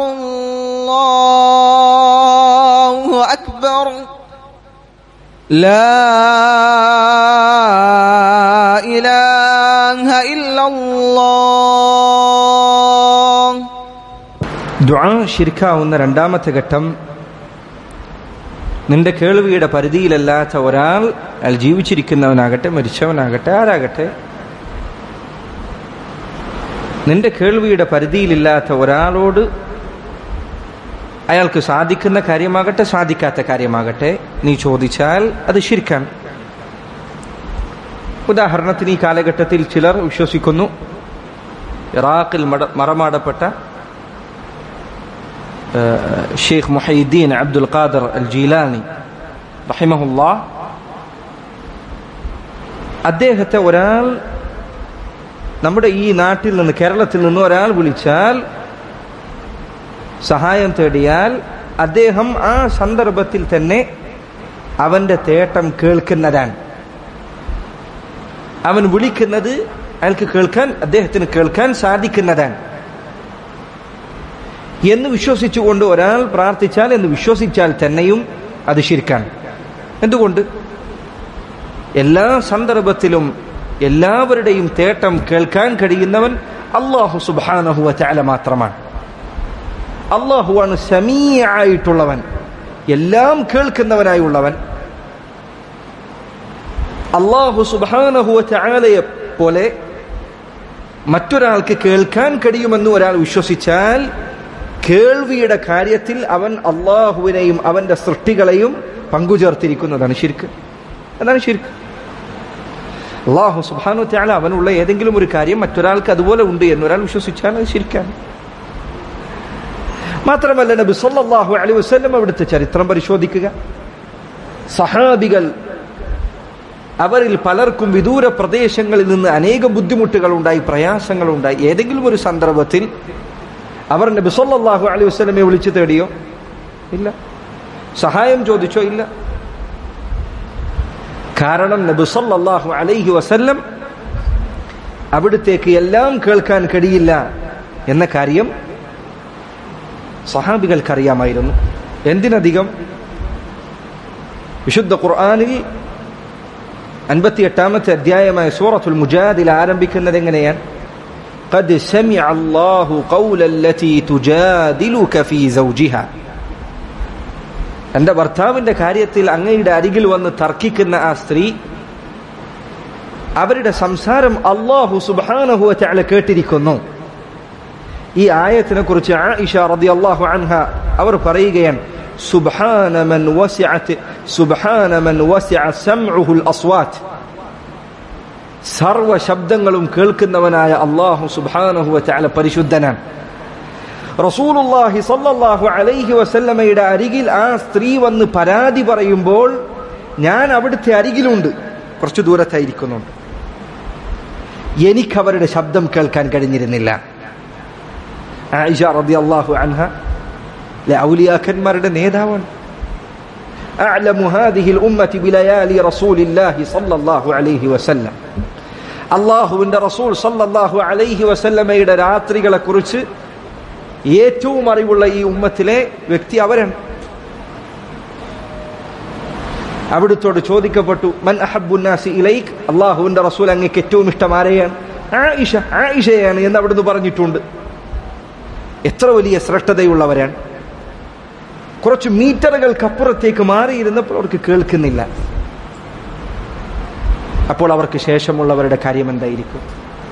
الله أكبر لا إله إلا الله ദുആ ശിരിക്കാവുന്ന രണ്ടാമത്തെ ഘട്ടം നിന്റെ കേൾവിയുടെ പരിധിയിലല്ലാത്ത ഒരാൾ അയാൾ ജീവിച്ചിരിക്കുന്നവനാകട്ടെ മരിച്ചവനാകട്ടെ ആരാകട്ടെ നിന്റെ കേൾവിയുടെ പരിധിയിലില്ലാത്ത ഒരാളോട് അയാൾക്ക് സാധിക്കുന്ന കാര്യമാകട്ടെ സാധിക്കാത്ത കാര്യമാകട്ടെ നീ ചോദിച്ചാൽ അത് ശിരിക്കാൻ ഉദാഹരണത്തിന് ഈ കാലഘട്ടത്തിൽ ചിലർ വിശ്വസിക്കുന്നു ഇറാഖിൽ മട മറമാടപ്പെട്ട ഷെയ്ഖ് മുഹൈദ്ദീൻ അബ്ദുൽ ഖാദർ അൽ ജീലാനി റഹിമഹുല്ലാ അദ്ദേഹത്തെ ഒരാൾ നമ്മുടെ ഈ നാട്ടിൽ നിന്ന് കേരളത്തിൽ നിന്ന് ഒരാൾ വിളിച്ചാൽ സഹായം തേടിയാൽ അദ്ദേഹം ആ സന്ദർഭത്തിൽ തന്നെ അവന്റെ തേട്ടം കേൾക്കുന്നതാണ് അവൻ വിളിക്കുന്നത് അയാൾക്ക് കേൾക്കാൻ അദ്ദേഹത്തിന് കേൾക്കാൻ സാധിക്കുന്നതാണ് എന്ന് വിശ്വസിച്ചുകൊണ്ട് ഒരാൾ പ്രാർത്ഥിച്ചാൽ എന്ന് വിശ്വസിച്ചാൽ തന്നെയും അത് ശരിക്കാണ് എന്തുകൊണ്ട് എല്ലാ സന്ദർഭത്തിലും എല്ലാവരുടെയും തേട്ടം കേൾക്കാൻ കഴിയുന്നവൻ അള്ളാഹു സുബാനഹുവ ചാല മാത്രമാണ് അള്ളാഹുവാണ് സമീയായിട്ടുള്ളവൻ എല്ലാം കേൾക്കുന്നവനായുള്ളവൻ അള്ളാഹു സുബാനഹുവ ചാലയെ പോലെ മറ്റൊരാൾക്ക് കേൾക്കാൻ കഴിയുമെന്ന് ഒരാൾ വിശ്വസിച്ചാൽ കേൾവിയുടെ കാര്യത്തിൽ അവൻ അള്ളാഹുവിനെയും അവന്റെ സൃഷ്ടികളെയും പങ്കുചേർത്തിരിക്കുന്നതാണ് ശിർക്ക് അതാണ് ശിർക്ക് അള്ളാഹു സുബാനു ത്യാല അവനുള്ള ഏതെങ്കിലും ഒരു കാര്യം മറ്റൊരാൾക്ക് അതുപോലെ ഉണ്ട് എന്നൊരാൾ വിശ്വസിച്ചാൽ അത് ശരിക്കാണ് മാത്രമല്ല നബി സല്ലല്ലാഹു അലൈഹി വസല്ലം അവിടുത്തെ ചരിത്രം പരിശോധിക്കുക സഹാബികൾ അവരിൽ പലർക്കും വിദൂര പ്രദേശങ്ങളിൽ നിന്ന് അനേകം ബുദ്ധിമുട്ടുകൾ ഉണ്ടായി പ്രയാസങ്ങൾ ഉണ്ടായി ഏതെങ്കിലും ഒരു സന്ദർഭത്തിൽ അവർ നബി സല്ലല്ലാഹു അലൈഹി വസല്ലമയെ വിളിച്ചു തേടിയോ ഇല്ല സഹായം ചോദിച്ചോ ഇല്ല കാരണം നബി സല്ലല്ലാഹു അലൈഹി വസല്ലം അവിടുത്തേക്ക് എല്ലാം കേൾക്കാൻ കഴിയില്ല എന്ന കാര്യം സഹാബികൾക്കറിയാമായിരുന്നു എന്തിനധികം വിശുദ്ധ ഖുർആാനിൽ അൻപത്തി എട്ടാമത്തെ അധ്യായമായ സൂറത്തുൽ മുജാദിൽ ആരംഭിക്കുന്നത് എങ്ങനെയാണ് قد سمع الله قول التي تجادلك في زوجها എന്റെ ഭർത്താവിന്റെ കാര്യത്തിൽ അങ്ങയുടെ അരികിൽ വന്ന് തർക്കിക്കുന്ന ആ സ്ത്രീ അവരുടെ സംസാരം അള്ളാഹു സുബാനഹു ചാല കേട്ടിരിക്കുന്നു ഈ ആയത്തിനെ കുറിച്ച് ആയിഷ റളിയല്ലാഹു അൻഹ അവർ പറയുകയാണ് സുബ്ഹാന മൻ വസിഅത് സുബ്ഹാന മൻ വസിഅ സംഉഹുൽ അസ്വാത്ത് സർവ ശബ്ദങ്ങളും കേൾക്കുന്നവനായ അള്ളാഹു സുബ്ഹാനഹു വതആല പരിശുദ്ധനാണ് റസൂലുള്ളാഹി സ്വല്ലല്ലാഹു അലൈഹി വസല്ലമയുടെ അരികിൽ ആ സ്ത്രീ വന്ന് പരാതി പറയുമ്പോൾ ഞാൻ അവിടുത്തെ അരികിലുണ്ട് കുറച്ചു ദൂരത്തായിരിക്കുന്നുണ്ട് എനിക്ക് അവരുടെ ശബ്ദം കേൾക്കാൻ കഴിഞ്ഞിരുന്നില്ല ആയിഷ റളിയല്ലാഹു അൻഹ ഔലിയാക്കന്മാരുടെ നേതാവാണ് أعلم هذه الأمة بليالي رسول الله صلى الله عليه وسلم അള്ളാഹുവിന്റെ റസൂൽ സല്ലല്ലാഹു അലൈഹി വസല്ലമയുടെ രാത്രികളെ കുറിച്ച് ഏറ്റവും അറിവുള്ള ഈ ഉമ്മത്തിലെ വ്യക്തി അവരാണ് അവിടുത്തോട് ചോദിക്കപ്പെട്ടു മൻ അഹബുന്നാസി ഇലൈക്ക് അള്ളാഹുവിന്റെ റസൂൽ അങ്ങേക്ക് ഏറ്റവും ഇഷ്ടം ആരെയാണ് ആയിഷ ആയിഷയാണ് എന്ന് അവിടുന്ന് പറഞ്ഞിട്ടുണ്ട് എത്ര വലിയ ശ്രേഷ്ഠതയുള്ളവരാണ് കുറച്ച് മീറ്ററുകൾക്കപ്പുറത്തേക്ക് മാറിയിരുന്നപ്പോൾ അവർക്ക് കേൾക്കുന്നില്ല അപ്പോൾ അവർക്ക് ശേഷമുള്ളവരുടെ കാര്യം എന്തായിരിക്കും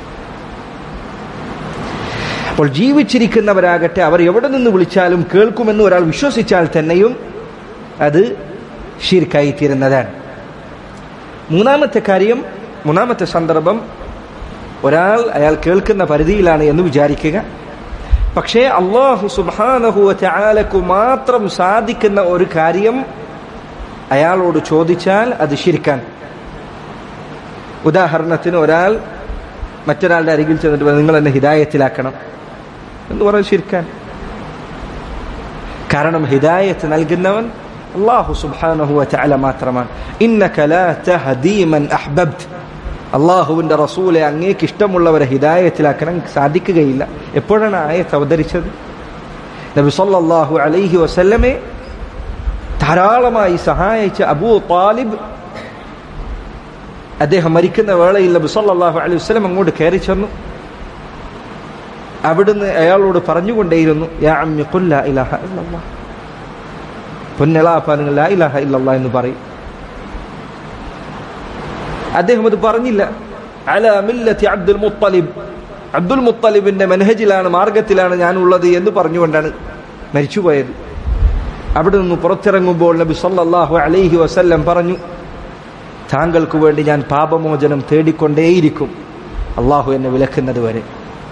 അപ്പോൾ ജീവിച്ചിരിക്കുന്നവരാകട്ടെ അവർ എവിടെ നിന്ന് വിളിച്ചാലും കേൾക്കുമെന്ന് ഒരാൾ വിശ്വസിച്ചാൽ തന്നെയും അത് ഷിർക്കായി തീരുന്നതാണ് മൂന്നാമത്തെ കാര്യം മൂന്നാമത്തെ സന്ദർഭം ഒരാൾ അയാൾ കേൾക്കുന്ന പരിധിയിലാണ് എന്ന് വിചാരിക്കുക പക്ഷേ അള്ളാഹു സുബാനഹുവ ചാലക്കു മാത്രം സാധിക്കുന്ന ഒരു കാര്യം അയാളോട് ചോദിച്ചാൽ അത് ശിരിക്കാൻ ഉദാഹരണത്തിന് ഒരാൾ മറ്റൊരാളുടെ അരികിൽ ചെന്നിട്ട് നിങ്ങൾ എന്നെ ഹിദായത്തിലാക്കണം എന്ന് പറഞ്ഞ് ശിരിക്കാൻ കാരണം ഹിദായത്ത് നൽകുന്നവൻ അള്ളാഹു സുബാനഹുവ ചാല മാത്രമാണ് ഇന്നക ലാ തഹദീ മൻ അഹ്ബബ്ത് അള്ളാഹുവിന്റെ റസൂലെ അങ്ങേക്ക് ഇഷ്ടമുള്ളവരെ ഹിദായത്തിലാക്കാൻ സാധിക്കുകയില്ല എപ്പോഴാണ് ആയത്ത് അവതരിച്ചത് നബി സല്ലല്ലാഹു അലൈഹി വസല്ലമെ ധാരാളമായി സഹായിച്ച അബൂ താലിബ് അദ്ദേഹം മരിക്കുന്ന വേളയിൽ നബി സല്ലല്ലാഹു അലൈഹി വസല്ലം അങ്ങോട്ട് കയറി ചെന്നു അവിടുന്ന് അയാളോട് പറഞ്ഞുകൊണ്ടേയിരുന്നു യാ അമ്മി ഖുൽ ലാ ഇലാഹ ഇല്ലല്ലാഹ് പൊന്നളാപ്പ നിങ്ങൾ ലാ ഇലാഹ ഇല്ലല്ലാഹ് എന്ന് പറയും അദ്ദേഹം അത് പറഞ്ഞില്ല അല മില്ലത്തി അബ്ദുൽ മുത്തലിബ് അബ്ദുൽ മുത്തലിബിന്റെ മനഹജിലാണ് മാർഗത്തിലാണ് ഞാൻ ഉള്ളത് എന്ന് പറഞ്ഞുകൊണ്ടാണ് മരിച്ചുപോയത് അവിടെ നിന്ന് പുറത്തിറങ്ങുമ്പോൾ നബി സല്ലല്ലാഹു അലൈഹി വസല്ലം പറഞ്ഞു താങ്കൾക്ക് വേണ്ടി ഞാൻ പാപമോചനം തേടിക്കൊണ്ടേയിരിക്കും അള്ളാഹു എന്നെ വിലക്കുന്നത് വരെ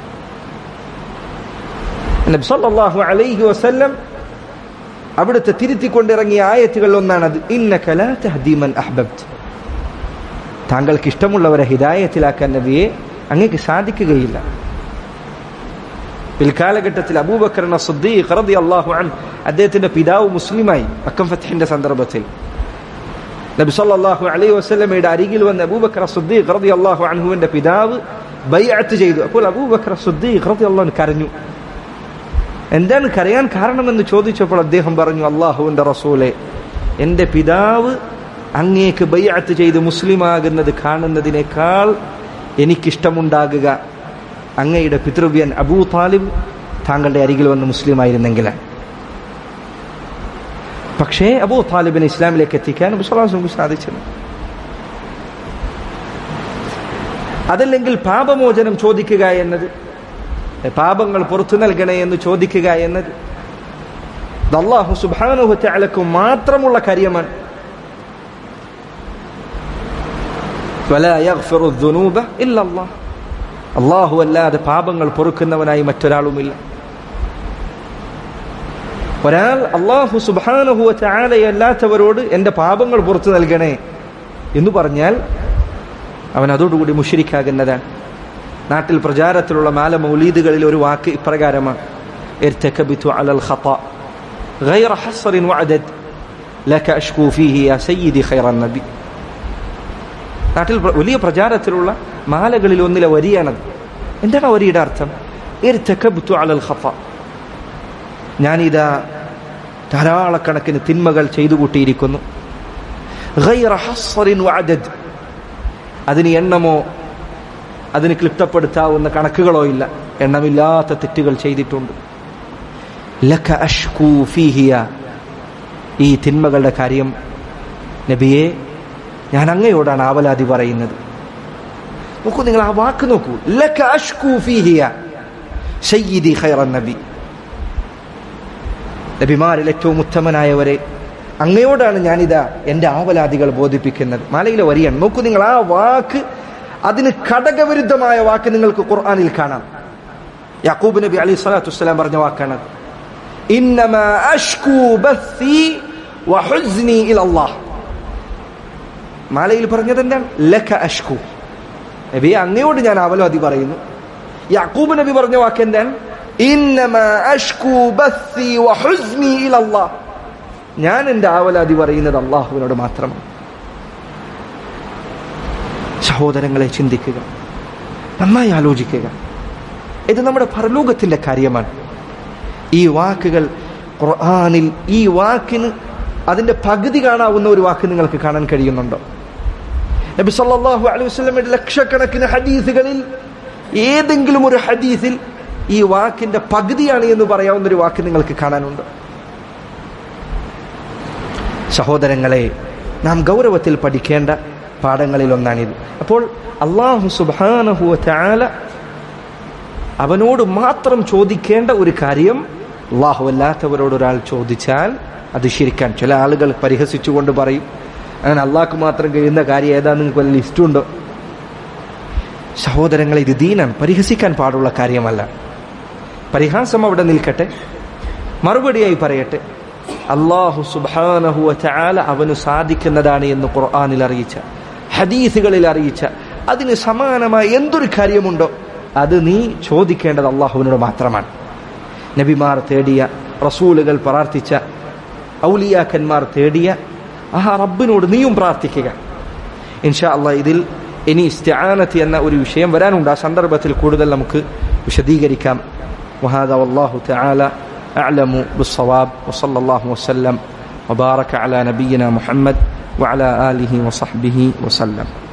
നബി സല്ലല്ലാഹു അലൈഹി വസല്ലം അവിടുത്തെ തിരുത്തിക്കൊണ്ടിറങ്ങിയ ആയത്തുകളിൽ ഒന്നാണത് ഇന്നക ലാ തഹ്ദീ മൻ അഹ്ബബ്ത് താങ്കൾക്ക് ഇഷ്ടമുള്ളവരെ ഹിദായത്തിലാക്കാൻ നബിയെ അങ്ങേക്ക് സാധിക്കുകയില്ല പിൽക്കാലഘട്ടത്തിൽ അബൂബക്കർ സദ്ദീഖ് റളിയല്ലാഹു അൻഹു അദ്ദേഹത്തിന്റെ പിതാവ് മുസ്ലിമായി അക്കം ഫത്തിഹിന്റെ സന്ദർഭത്തിൽ നബി സല്ലല്ലാഹു അലൈഹി വസല്ലമയുടെ അരികിൽ വന്ന അബൂബക്കർ സദ്ദീഖ് റളിയല്ലാഹു അൻഹുവിന്റെ പിതാവ് ബൈഅത്ത് ചെയ്തു അപ്പോൾ അബൂബക്കർ സദ്ദീഖ് റളിയല്ലാഹു അൻഹു കരഞ്ഞു എന്താണ് കരയാൻ കാരണമെന്ന് ചോദിച്ചപ്പോൾ അദ്ദേഹം പറഞ്ഞു അള്ളാഹുവിന്റെ റസൂലെ എൻ്റെ പിതാവ് അങ്ങേക്ക് ബയ്യാത്ത് ചെയ്ത് മുസ്ലിമാകുന്നത് കാണുന്നതിനേക്കാൾ എനിക്കിഷ്ടമുണ്ടാകുക അങ്ങയുടെ പിതൃവ്യൻ അബൂ താലിബ് താങ്കളുടെ അരികിൽ വന്ന് മുസ്ലിമായിരുന്നെങ്കിലാണ് പക്ഷേ അബൂ താലിബിനെ ഇസ്ലാമിലേക്ക് എത്തിക്കാൻ മുസ്ലാം സാധിച്ചത് അതല്ലെങ്കിൽ പാപമോചനം ചോദിക്കുക എന്നത് പാപങ്ങൾ പുറത്തു നൽകണേ എന്ന് ചോദിക്കുക എന്നത് അള്ളാഹു സുബാനുഹത്തലക്ക് മാത്രമുള്ള കാര്യമാണ് അള്ളാഹു അല്ലാതെ പാപങ്ങൾ പൊറുക്കുന്നവനായി മറ്റൊരാളുമില്ല ഒരാൾ അള്ളാഹു സുബാനുഹുവ ചാലയല്ലാത്തവരോട് എൻ്റെ പാപങ്ങൾ പുറത്തു നൽകണേ എന്ന് പറഞ്ഞാൽ അവൻ അതോടുകൂടി മുഷിരിക്കാകുന്നതാണ് നാട്ടിൽ പ്രചാരത്തിലുള്ള മാല മൗലീദുകളിൽ ഒരു വാക്ക് ഇപ്രകാരമാണ് ارتكبت على الخطأ غير حصر وعدد لك أشكو فيه يا سيدي خير النبي നാട്ടിൽ വലിയ പ്രചാരത്തിലുള്ള മാലകളിൽ ഒന്നിലെ വരിയാണത് എന്താണ് ആ വരിയുടെ അർത്ഥം ഇർത്തക്കബ്തു അലൽ ഖഫ ഞാനിതാ ധാരാളക്കണക്കിന് തിന്മകൾ ചെയ്തു കൂട്ടിയിരിക്കുന്നു ഗൈറ ഹസ്സറിൻ വഅദദ് അതിന് എണ്ണമോ അതിന് ക്ലിപ്തപ്പെടുത്താവുന്ന കണക്കുകളോ ഇല്ല എണ്ണമില്ലാത്ത തെറ്റുകൾ ചെയ്തിട്ടുണ്ട് ലക അഷ്കൂ ഫീഹിയ ഈ തിന്മകളുടെ കാര്യം നബിയെ ഞാൻ അങ്ങയോടാണ് ആവലാതി പറയുന്നത് നോക്കൂ നിങ്ങൾ ആ വാക്ക് നോക്കൂ ലക അഷ്കൂ ഫീഹിയ സയ്യിദി ഖൈറൻ നബി നബിമാരിൽ ഏറ്റവും ഉത്തമനായവരെ അങ്ങയോടാണ് ഞാനിതാ എൻ്റെ ആവലാദികൾ ബോധിപ്പിക്കുന്നത് മാലയിലെ വരിയാണ് നോക്കൂ നിങ്ങൾ ആ വാക്ക് അതിന് ഘടകവിരുദ്ധമായ വാക്ക് നിങ്ങൾക്ക് ഖുർആനിൽ കാണാം യാക്കൂബ് നബി അലി സ്വലാത്തു വസ്സലാം പറഞ്ഞ വാക്കാണ് ഇന്നമാ അഷ്കൂ ബസ്സി വഹുസ്നി ഇലല്ലാഹ് മാലയിൽ പറഞ്ഞത് എന്താണ് ലക അഷ്കു നബി അങ്ങയോട് ഞാൻ അവലോതി പറയുന്നു യാക്കൂബ് നബി പറഞ്ഞ വാക്ക് എന്താണ് ഇന്നമാ അഷ്കൂ ബസ്സി വഹുസ്നി ഇലല്ലാഹ് ഞാൻ എൻ്റെ ആവലാതി പറയുന്നത് അള്ളാഹുവിനോട് മാത്രമാണ് സഹോദരങ്ങളെ ചിന്തിക്കുക നന്നായി ആലോചിക്കുക ഇത് നമ്മുടെ പരലോകത്തിന്റെ കാര്യമാണ് ഈ വാക്കുകൾ ഖുർആനിൽ ഈ വാക്കിന് അതിന്റെ പകുതി കാണാവുന്ന ഒരു വാക്ക് നിങ്ങൾക്ക് കാണാൻ കഴിയുന്നുണ്ടോ നബി സല്ലല്ലാഹു അലൈഹി വസല്ലമയുടെ ലക്ഷക്കണക്കിന് ഹദീസുകളിൽ ഏതെങ്കിലും ഒരു ഹദീസിൽ ഈ വാക്കിന്റെ പകുതിയാണ് എന്ന് പറയാവുന്ന ഒരു വാക്ക് നിങ്ങൾക്ക് കാണാനുണ്ടോ സഹോദരങ്ങളെ നാം ഗൗരവത്തിൽ പഠിക്കേണ്ട പാഠങ്ങളിൽ ഒന്നാണിത് അപ്പോൾ അള്ളാഹു സുബാനഹുവ ചാല അവനോട് മാത്രം ചോദിക്കേണ്ട ഒരു കാര്യം അള്ളാഹു അല്ലാത്തവരോട് ഒരാൾ ചോദിച്ചാൽ അത് ശരിക്കാൻ ചില ആളുകൾ പരിഹസിച്ചുകൊണ്ട് പറയും അങ്ങനെ അള്ളാഹ്ക്ക് മാത്രം കഴിയുന്ന കാര്യം ഏതാ നിങ്ങൾക്ക് വല്ല ലിസ്റ്റുണ്ടോ സഹോദരങ്ങളെ ഇത് ദീനാണ് പരിഹസിക്കാൻ പാടുള്ള കാര്യമല്ല പരിഹാസം അവിടെ നിൽക്കട്ടെ മറുപടിയായി പറയട്ടെ അള്ളാഹു സുബാനഹുവ ചാല അവന് സാധിക്കുന്നതാണ് എന്ന് ഖുർആാനിൽ അറിയിച്ച ഹദീസുകളിൽ അറിയിച്ച അതിന് സമാനമായ എന്തൊരു കാര്യമുണ്ടോ അത് നീ ചോദിക്കേണ്ടത് അള്ളാഹുവിനോട് മാത്രമാണ് നബിമാർ തേടിയ റസൂലുകൾ പ്രാർത്ഥിച്ച ഔലിയാക്കന്മാർ തേടിയ ആ റബ്ബിനോട് നീയും പ്രാർത്ഥിക്കുക ഇൻഷാ അള്ളാഹ് ഇതിൽ ഇനി ഇസ്തിആനത്ത് എന്ന ഒരു വിഷയം വരാനുണ്ട് ആ സന്ദർഭത്തിൽ കൂടുതൽ നമുക്ക് വിശദീകരിക്കാം وهذا والله تعالى أعلم بالصواب وصلى الله وسلم وبارك على نبينا محمد وعلى آله وصحبه وسلم